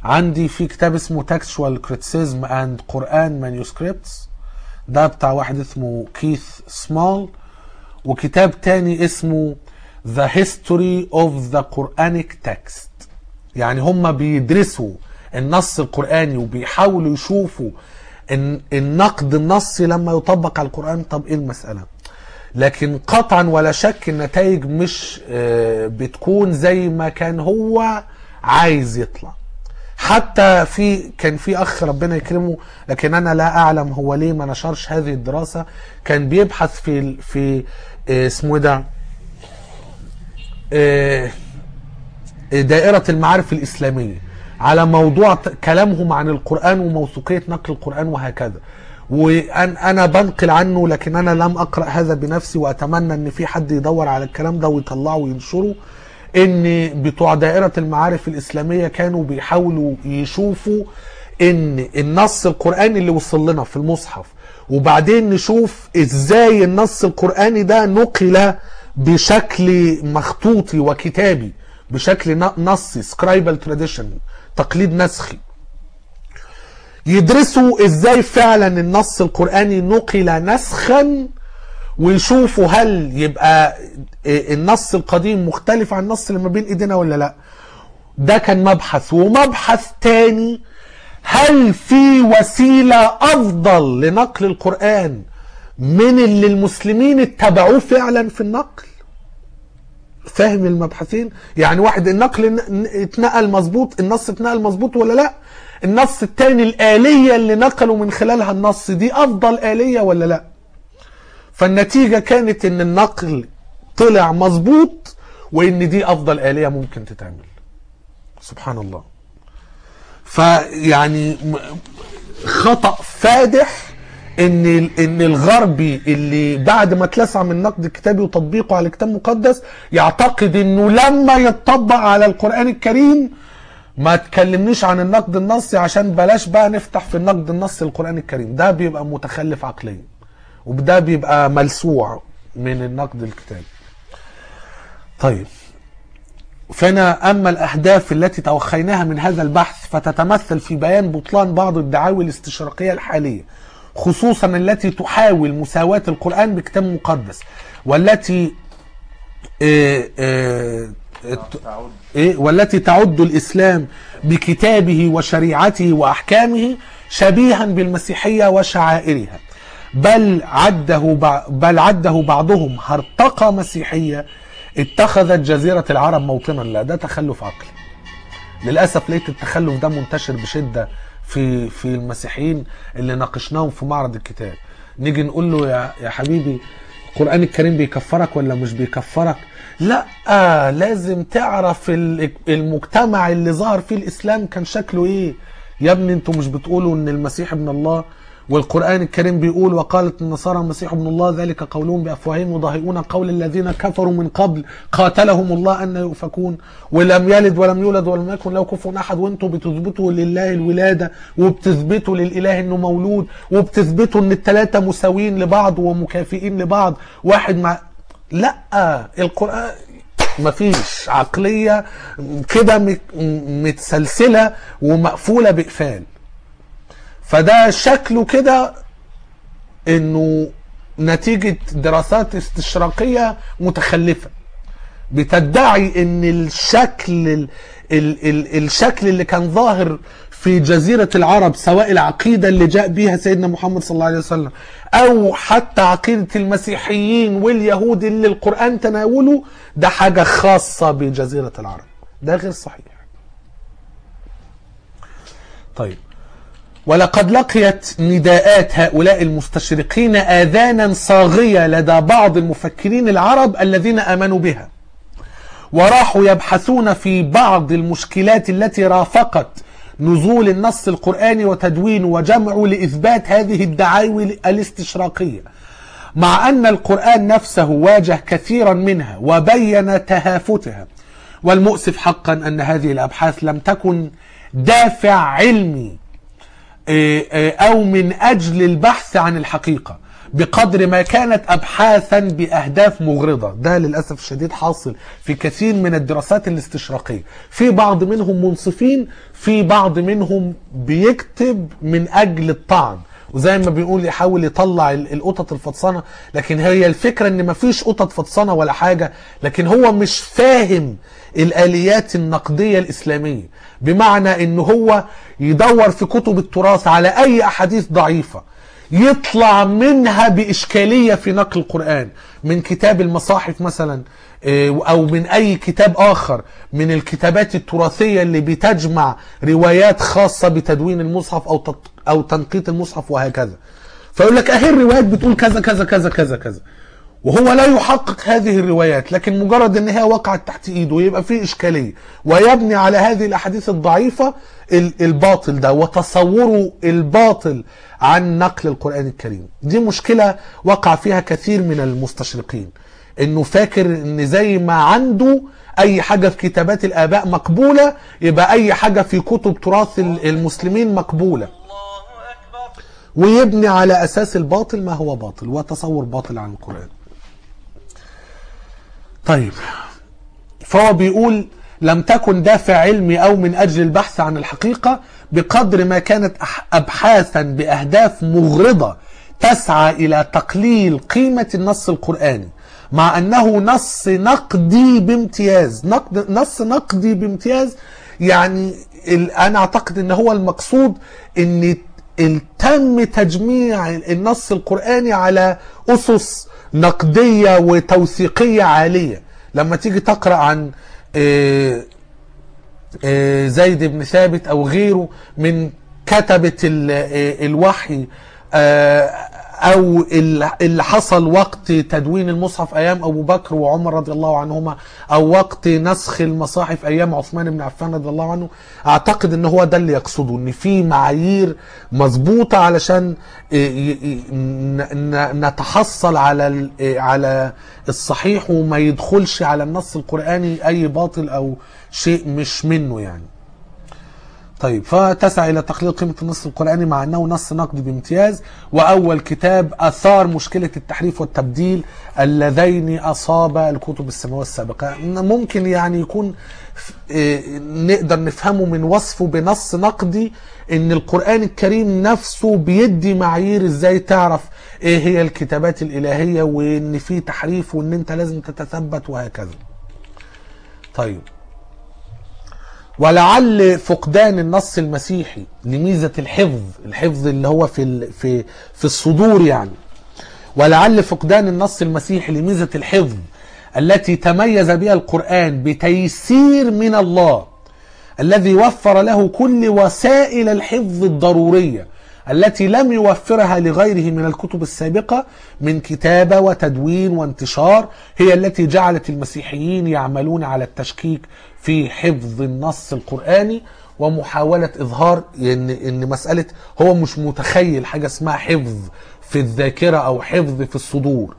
عندي في كتاب اسمه Textual Criticism and Quran Manuscripts ده بتاع واحد اسمه كيث سمول وكتاب تاني اسمه The History of the Quranic Text يعني هم بيدرسوا النص القرآني وبيحاولوا يشوفوا ان النقد النصي لما يطبق على القرآن طب ايه المسألة لكن قطعا ولا شك النتائج مش آه، بتكون زي ما كان هو عايز يطلع حتى في كان في اخ ربنا يكرمه لكن انا لا اعلم هو ليه ما نشرش هذه الدراسه كان بيبحث في في آه، اسمه إيه ده آه، دائرة المعارف الإسلامية على موضوع ت- كلامهم عن القرآن وموثوقية نقل القرآن وهكذا وأنا أنا بنقل عنه لكن أنا لم أقرأ هذا بنفسي وأتمنى أن في حد يدور على الكلام ده ويطلعه وينشره ان بتوع دائرة المعارف الإسلامية كانوا بيحاولوا يشوفوا ان النص القرآني اللي وصل لنا في المصحف وبعدين نشوف ازاي النص القرآني ده نقل بشكل مخطوطي وكتابي بشكل ن- نصي سكرايبال تراديشن تقليد نسخي يدرسوا ازاي فعلا النص القرآني نقل نسخا ويشوفوا هل يبقى النص القديم مختلف عن النص اللي ما بين ايدينا ولا لا ده كان مبحث ومبحث تاني هل في وسيلة افضل لنقل القرآن من اللي المسلمين اتبعوه فعلا في النقل فاهم المبحثين يعني واحد النقل ن- ن- اتنقل مظبوط النص اتنقل مظبوط ولا لا النص التاني الآلية اللي نقلوا من خلالها النص دي أفضل آلية ولا لا فالنتيجة كانت ان النقل طلع مظبوط وان دي افضل آلية ممكن تتعمل سبحان الله فيعني م- خطأ فادح ان ال- ان الغربي اللي بعد ما اتلسع من النقد الكتابي وتطبيقه على الكتاب المقدس يعتقد انه لما يتطبق على القرآن الكريم ما تكلمنيش عن النقد النصي عشان بلاش بقى نفتح في النقد النصي القرآن الكريم ده بيبقى متخلف عقليا وده بيبقى ملسوع من النقد الكتابي طيب فانا اما الاهداف التي توخيناها من هذا البحث فتتمثل في بيان بطلان بعض الدعاوي الاستشراقيه الحاليه خصوصا التي تحاول مساواه القران بكتاب مقدس والتي آه، آه، تعود إيه؟ والتي تعد الإسلام بكتابه وشريعته وأحكامه شبيها بالمسيحية وشعائرها بل عده بع- بل عده بعضهم هرطقة مسيحية اتخذت جزيرة العرب موطنا لا ده تخلف عقلي للأسف لقيت التخلف ده منتشر بشدة في في المسيحيين اللي ناقشناهم في معرض الكتاب نيجي نقول له يا يا حبيبي القرآن الكريم بيكفرك ولا مش بيكفرك لا آه لازم تعرف ال- المجتمع اللي ظهر فيه الإسلام كان شكله إيه يا ابني انتوا مش بتقولوا ان المسيح ابن الله والقرآن الكريم بيقول وقالت النصارى المسيح ابن الله ذلك قولهم بأفواههم يضاهئون قول الذين كفروا من قبل قاتلهم الله أن يؤفكون ولم يلد ولم يولد ولم يكن له كفوا أحد وانتوا بتثبتوا لله الولادة وبتثبتوا للإله إنه مولود وبتثبتوا إن الثلاثة مساويين لبعض ومكافئين لبعض واحد مع لا القرآن مفيش عقلية كده مت- متسلسلة ومقفولة بإقفال فده شكله كده انه نتيجة دراسات استشراقية متخلفة بتدعي ان الشكل ال ال ال الشكل اللي كان ظاهر في جزيرة العرب سواء العقيدة اللي جاء بيها سيدنا محمد صلى الله عليه وسلم او حتى عقيدة المسيحيين واليهود اللي القرآن تناوله ده حاجة خاصة بجزيرة العرب ده غير صحيح طيب ولقد لقيت نداءات هؤلاء المستشرقين آذانا صاغية لدى بعض المفكرين العرب الذين آمنوا بها وراحوا يبحثون في بعض المشكلات التي رافقت نزول النص القرآني وتدوينه وجمعه لإثبات هذه الدعاوي الاستشراقية مع أن القرآن نفسه واجه كثيرا منها وبين تهافتها والمؤسف حقا أن هذه الأبحاث لم تكن دافع علمي إيه، إيه، او من اجل البحث عن الحقيقه بقدر ما كانت ابحاثا باهداف مغرضه ده للاسف الشديد حاصل في كثير من الدراسات الاستشراقيه في بعض منهم منصفين في بعض منهم بيكتب من اجل الطعن وزي ما بيقول يحاول يطلع ال- القطط الفطسانه لكن هي الفكره ان مفيش قطط فطسانه ولا حاجه لكن هو مش فاهم الاليات النقديه الاسلاميه بمعنى ان هو يدور في كتب التراث على اي احاديث ضعيفه يطلع منها بإشكالية في نقل القرآن من كتاب المصاحف مثلا آه، أو من أي كتاب آخر من الكتابات التراثية اللي بتجمع روايات خاصة بتدوين المصحف أو تط- أو تنقيط المصحف وهكذا فيقول لك أهي الروايات بتقول كذا كذا كذا كذا كذا وهو لا يحقق هذه الروايات لكن مجرد ان هي وقعت تحت ايده ويبقى فيه اشكاليه ويبني على هذه الاحاديث الضعيفه ال- الباطل ده وتصوره الباطل عن نقل القران الكريم دي مشكله وقع فيها كثير من المستشرقين انه فاكر ان زي ما عنده اي حاجه في كتابات الاباء مقبوله يبقى اي حاجه في كتب تراث ال- المسلمين مقبوله ويبني على اساس الباطل ما هو باطل وتصور باطل عن القران طيب فهو بيقول لم تكن دافع علمي او من اجل البحث عن الحقيقه بقدر ما كانت أح- ابحاثا باهداف مغرضه تسعى الى تقليل قيمه النص القراني مع انه نص نقدي بامتياز نقد نص نقدي بامتياز يعني ال- انا اعتقد ان هو المقصود ان ال- تم تجميع النص القراني على اسس نقديه وتوثيقيه عاليه لما تيجي تقرا عن آه، آه، زيد بن ثابت او غيره من كتبه ال- آه، الوحي آه، او ال- اللي حصل وقت تدوين المصحف ايام ابو بكر وعمر رضي الله عنهما او وقت نسخ المصاحف ايام عثمان بن عفان رضي الله عنه اعتقد ان هو ده اللي يقصده ان في معايير مظبوطه علشان ي- ي- ن- ن- نتحصل على ال- على الصحيح وما يدخلش على النص القراني اي باطل او شيء مش منه يعني طيب فتسعى الى تقليل قيمه النص القراني مع انه نص نقدي بامتياز واول كتاب اثار مشكله التحريف والتبديل اللذين اصابا الكتب السماويه السابقه ممكن يعني يكون ف- إيه، نقدر نفهمه من وصفه بنص نقدي ان القران الكريم نفسه بيدي معايير ازاي تعرف ايه هي الكتابات الالهيه وان في تحريف وان انت لازم تتثبت وهكذا طيب ولعل فقدان النص المسيحي لميزه الحفظ الحفظ اللي هو في ال- في في الصدور يعني ولعل فقدان النص المسيحي لميزه الحفظ التي تميز بها القران بتيسير من الله الذي وفر له كل وسائل الحفظ الضروريه التي لم يوفرها لغيره من الكتب السابقه من كتابه وتدوين وانتشار هي التي جعلت المسيحيين يعملون على التشكيك في حفظ النص القراني ومحاوله اظهار ان ان مساله هو مش متخيل حاجه اسمها حفظ في الذاكره او حفظ في الصدور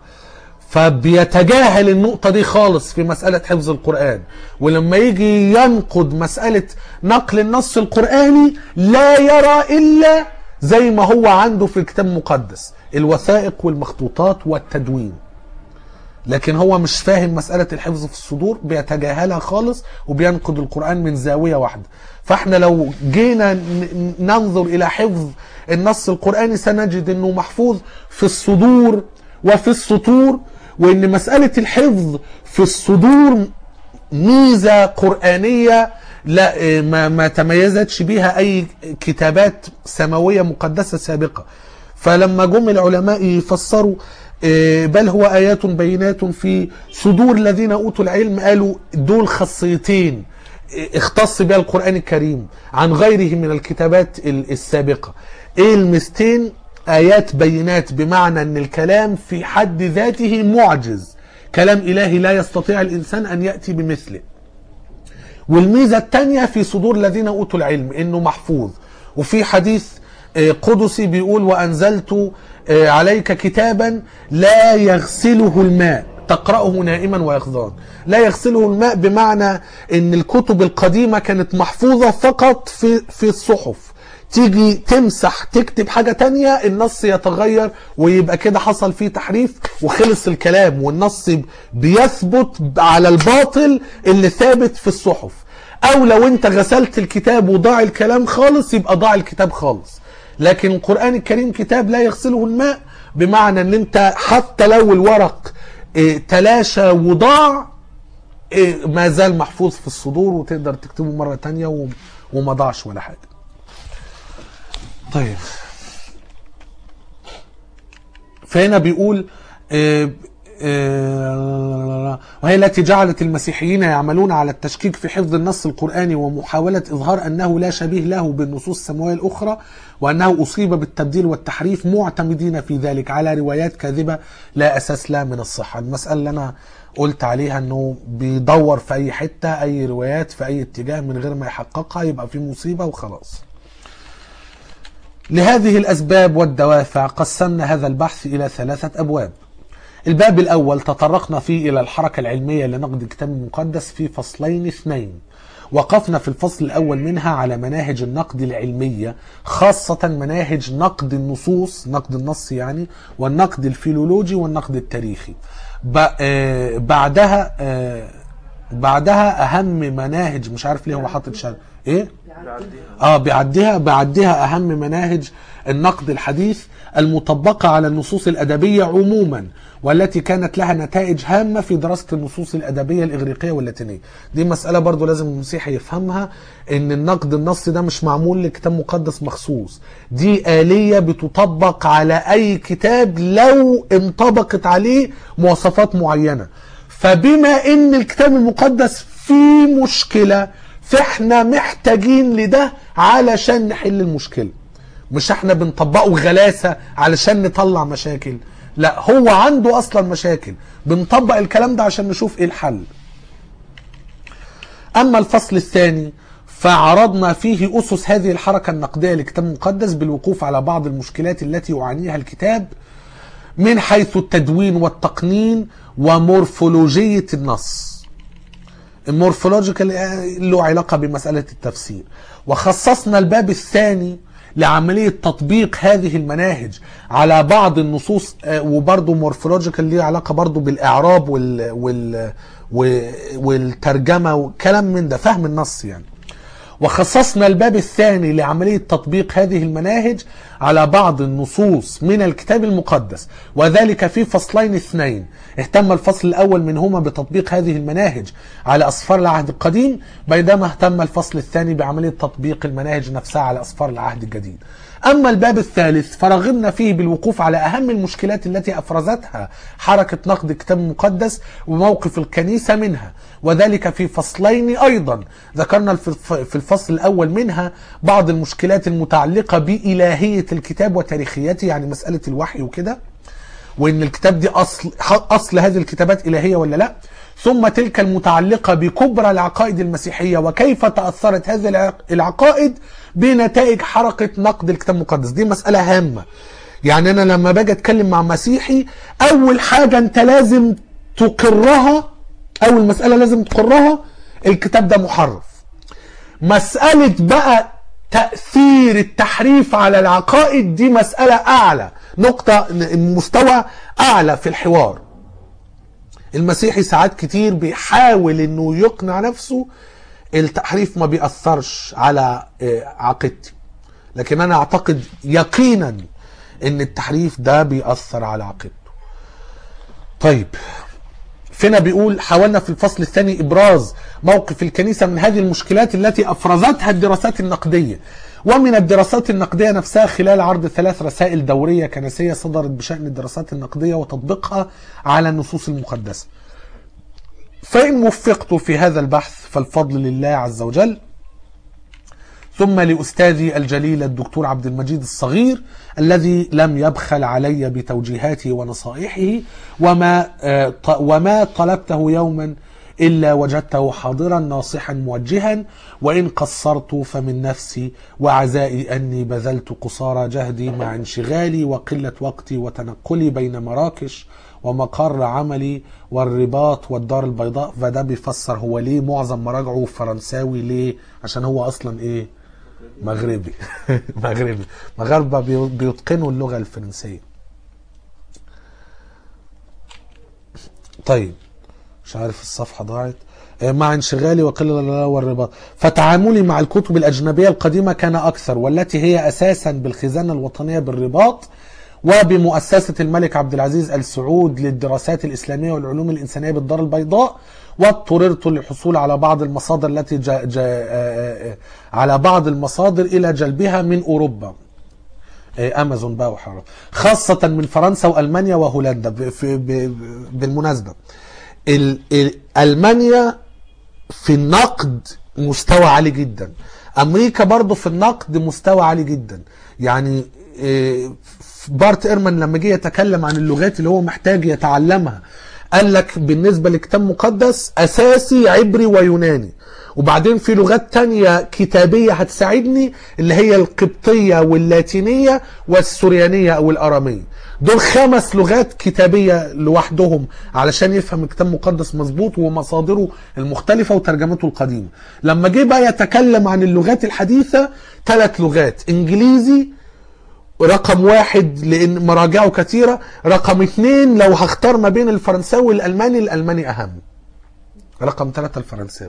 فبيتجاهل النقطة دي خالص في مسألة حفظ القرآن ولما يجي ينقد مسألة نقل النص القرآني لا يرى إلا زي ما هو عنده في الكتاب المقدس الوثائق والمخطوطات والتدوين لكن هو مش فاهم مسألة الحفظ في الصدور بيتجاهلها خالص وبينقد القرآن من زاوية واحدة فاحنا لو جينا ن- ننظر إلى حفظ النص القرآني سنجد أنه محفوظ في الصدور وفي السطور وأن مسألة الحفظ في الصدور ميزة قرآنية لا إيه، ما, ما تميزتش بيها أي كتابات سماوية مقدسة سابقة فلما جم العلماء يفسروا إيه، بل هو آيات بينات في صدور الذين أوتوا العلم قالوا دول خاصيتين إيه، اختص بها القرآن الكريم عن غيره من الكتابات ال- السابقة ايه المستين آيات بينات بمعنى أن الكلام في حد ذاته معجز كلام إلهي لا يستطيع الإنسان أن يأتي بمثله والميزة الثانية في صدور الذين أوتوا العلم إنه محفوظ وفي حديث آه، قدسي بيقول وأنزلت آه، عليك كتابا لا يغسله الماء تقرأه نائما ويقظان لا يغسله الماء بمعنى ان الكتب القديمة كانت محفوظة فقط في, في الصحف تيجي تمسح تكتب حاجة تانية النص يتغير ويبقى كده حصل فيه تحريف وخلص الكلام والنص بيثبت على الباطل اللي ثابت في الصحف او لو انت غسلت الكتاب وضاع الكلام خالص يبقى ضاع الكتاب خالص لكن القرآن الكريم كتاب لا يغسله الماء بمعنى ان انت حتى لو الورق اه، تلاشى وضاع اه، ما زال محفوظ في الصدور وتقدر تكتبه مرة تانية وم- وما ضاعش ولا حاجة طيب فهنا بيقول آه، آه، وهي التي جعلت المسيحيين يعملون على التشكيك في حفظ النص القرآني ومحاولة إظهار أنه لا شبيه له بالنصوص السماوية الأخرى وأنه أصيب بالتبديل والتحريف معتمدين في ذلك على روايات كاذبة لا أساس لها من الصحة المسألة اللي أنا قلت عليها أنه بيدور في أي حتة أي روايات في أي اتجاه من غير ما يحققها يبقى في مصيبة وخلاص لهذه الأسباب والدوافع قسمنا هذا البحث إلى ثلاثة أبواب الباب الأول تطرقنا فيه إلى الحركة العلمية لنقد الكتاب المقدس في فصلين اثنين وقفنا في الفصل الأول منها على مناهج النقد العلمية خاصة مناهج نقد النصوص نقد النص يعني والنقد الفيلولوجي والنقد التاريخي ب- آه، بعدها آه، بعدها أهم مناهج مش عارف ليه هو حاطط شر إيه؟ اه بيعديها بيعديها اهم مناهج النقد الحديث المطبقه على النصوص الادبيه عموما والتي كانت لها نتائج هامه في دراسه النصوص الادبيه الاغريقيه واللاتينيه دي مساله برضو لازم المسيحي يفهمها ان النقد النصي ده مش معمول لكتاب مقدس مخصوص دي آلية بتطبق على اي كتاب لو انطبقت عليه مواصفات معينه فبما ان الكتاب المقدس فيه مشكله فاحنا محتاجين لده علشان نحل المشكله مش احنا بنطبقه غلاسه علشان نطلع مشاكل لا هو عنده اصلا مشاكل بنطبق الكلام ده عشان نشوف ايه الحل اما الفصل الثاني فعرضنا فيه اسس هذه الحركه النقديه للكتاب المقدس بالوقوف على بعض المشكلات التي يعانيها الكتاب من حيث التدوين والتقنين ومورفولوجيه النص المورفولوجيكال له علاقة بمسألة التفسير وخصصنا الباب الثاني لعملية تطبيق هذه المناهج على بعض النصوص آه، وبرضه مورفولوجيكال ليه علاقة برضه بالإعراب وال وال و- والترجمة وكلام من ده فهم النص يعني وخصصنا الباب الثاني لعملية تطبيق هذه المناهج على بعض النصوص من الكتاب المقدس وذلك في فصلين اثنين اهتم الفصل الأول منهما بتطبيق هذه المناهج على أسفار العهد القديم بينما اهتم الفصل الثاني بعملية تطبيق المناهج نفسها على أسفار العهد الجديد أما الباب الثالث فرغبنا فيه بالوقوف على أهم المشكلات التي أفرزتها حركة نقد الكتاب المقدس وموقف الكنيسة منها وذلك في فصلين أيضا ذكرنا في الف- في الفصل الأول منها بعض المشكلات المتعلقة بإلهية الكتاب وتاريخيته يعني مسألة الوحي وكده وان الكتاب دي اصل اصل هذه الكتابات الهيه ولا لا ثم تلك المتعلقه بكبرى العقائد المسيحيه وكيف تاثرت هذه الع- العقائد بنتائج حركه نقد الكتاب المقدس دي مساله هامه يعني انا لما باجي اتكلم مع مسيحي اول حاجه انت لازم تقرها اول مساله لازم تقرها الكتاب ده محرف مسألة بقى تأثير التحريف على العقائد دي مسألة أعلى نقطة مستوى أعلى في الحوار المسيحي ساعات كتير بيحاول انه يقنع نفسه التحريف ما بيأثرش على آه، عقيدتي لكن انا اعتقد يقينا ان التحريف ده بيأثر على عقيدته طيب فينا بيقول حاولنا في الفصل الثاني ابراز موقف الكنيسه من هذه المشكلات التي افرزتها الدراسات النقديه ومن الدراسات النقديه نفسها خلال عرض ثلاث رسائل دوريه كنسيه صدرت بشان الدراسات النقديه وتطبيقها على النصوص المقدسه. فان وفقت في هذا البحث فالفضل لله عز وجل ثم لأستاذي الجليل الدكتور عبد المجيد الصغير الذي لم يبخل علي بتوجيهاته ونصائحه وما آه، ط- وما طلبته يوما إلا وجدته حاضرا ناصحا موجها وإن قصرت فمن نفسي وعزائي أني بذلت قصارى جهدي مع انشغالي وقلة وقتي وتنقلي بين مراكش ومقر عملي والرباط والدار البيضاء فده بيفسر هو ليه معظم مراجعه فرنساوي ليه عشان هو أصلا إيه مغربي مغربي مغاربة بي- بيتقنوا اللغة الفرنسية طيب مش عارف الصفحة ضاعت آه، مع انشغالي وقلة الله والرباط فتعاملي مع الكتب الأجنبية القديمة كان أكثر والتي هي أساسا بالخزانة الوطنية بالرباط وبمؤسسة الملك عبد العزيز آل سعود للدراسات الإسلامية والعلوم الإنسانية بالدار البيضاء واضطررت للحصول على بعض المصادر التي جا جا آه، آه، على بعض المصادر إلى جلبها من أوروبا آه، امازون بقى وحرام خاصة من فرنسا والمانيا وهولندا ب- في ب- ب- بالمناسبة ال- ال- المانيا في النقد مستوى عالي جدا امريكا برضو في النقد مستوى عالي جدا يعني آه، بارت ايرمان لما جه يتكلم عن اللغات اللي هو محتاج يتعلمها قال لك بالنسبة لكتاب مقدس اساسي عبري ويوناني وبعدين في لغات تانية كتابية هتساعدني اللي هي القبطية واللاتينية والسوريانية او الارامية دول خمس لغات كتابية لوحدهم علشان يفهم الكتاب المقدس مظبوط ومصادره المختلفة وترجمته القديمة لما جه بقى يتكلم عن اللغات الحديثة ثلاث لغات انجليزي رقم واحد لان مراجعه كثيرة رقم اثنين لو هختار ما بين الفرنساوي والالماني الالماني اهم رقم ثلاثة الفرنساوي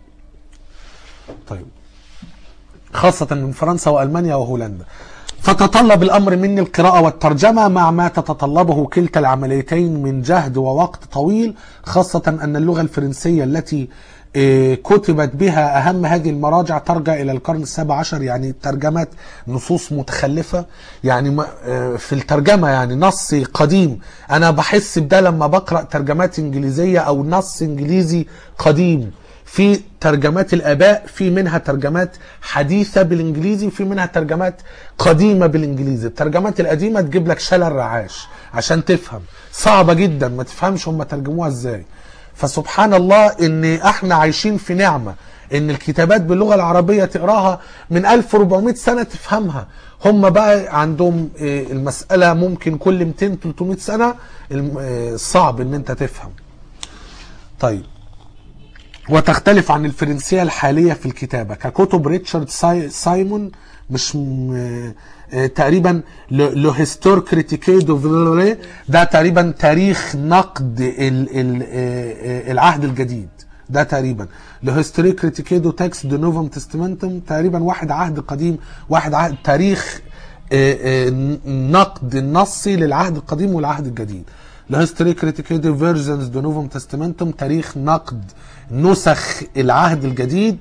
طيب خاصة من فرنسا وألمانيا وهولندا فتطلب الأمر مني القراءة والترجمة مع ما تتطلبه كلتا العمليتين من جهد ووقت طويل خاصة أن اللغة الفرنسية التي آه، كتبت بها أهم هذه المراجع ترجع إلى القرن السابع عشر يعني ترجمات نصوص متخلفة يعني ما- آه، في الترجمة يعني نص قديم أنا بحس بده لما بقرأ ترجمات إنجليزية أو نص إنجليزي قديم في ترجمات الاباء في منها ترجمات حديثه بالانجليزي وفي منها ترجمات قديمه بالانجليزي الترجمات القديمه تجيب لك شلل رعاش عشان تفهم صعبه جدا ما تفهمش هم ترجموها ازاي فسبحان الله ان احنا عايشين في نعمه ان الكتابات باللغه العربيه تقراها من 1400 سنه تفهمها هم بقى عندهم آه، المساله ممكن كل 200 300 سنه الم- آه، صعب ان انت تفهم طيب وتختلف عن الفرنسية الحالية في الكتابة ككتب ريتشارد ساي سايمون مش م... آه، تقريبا لو هيستور كريتيكي دو فيلوري ده تقريبا تاريخ نقد ال... ال... آه، آه، العهد الجديد ده تقريبا لو هيستوري كريتيكي دو تكست دو نوفم تستمنتم تقريبا واحد عهد قديم واحد عهد تاريخ آه، آه، نقد النصي للعهد القديم والعهد الجديد الهيستوري كريتيكيد فيرجنز دو نوفم تستمنتم تاريخ نقد نسخ العهد الجديد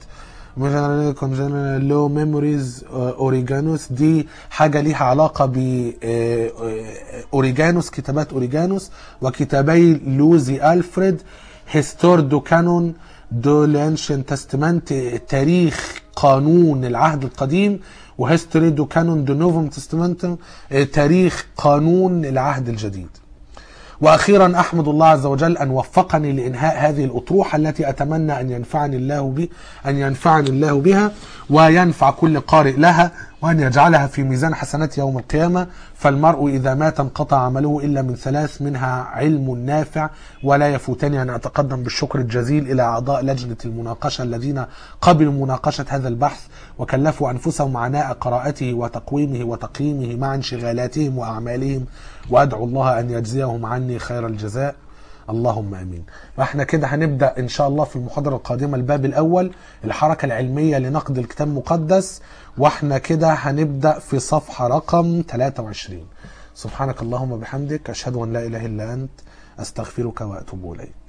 لو ميموريز اوريجانوس دي حاجه ليها علاقه ب آه، آه، اوريجانوس كتابات اوريجانوس وكتابي لوزي الفريد هيستور دو كانون دو لانشن تستمنت تاريخ قانون العهد القديم وهيستوري دو كانون دو نوفم تستمنت تاريخ قانون العهد الجديد واخيرا احمد الله عز وجل ان وفقني لانهاء هذه الاطروحه التي اتمنى ان ينفعني الله به ان ينفعني الله بها وينفع كل قارئ لها وان يجعلها في ميزان حسنات يوم القيامه فالمرء اذا مات انقطع عمله الا من ثلاث منها علم نافع ولا يفوتني ان اتقدم بالشكر الجزيل الى اعضاء لجنه المناقشه الذين قبلوا مناقشه هذا البحث وكلفوا انفسهم عناء قراءته وتقويمه وتقييمه مع انشغالاتهم واعمالهم وادعو الله ان يجزيهم عني خير الجزاء اللهم امين فاحنا كده هنبدا ان شاء الله في المحاضره القادمه الباب الاول الحركه العلميه لنقد الكتاب المقدس واحنا كده هنبدا في صفحه رقم 23 سبحانك اللهم وبحمدك اشهد ان لا اله الا انت استغفرك واتوب اليك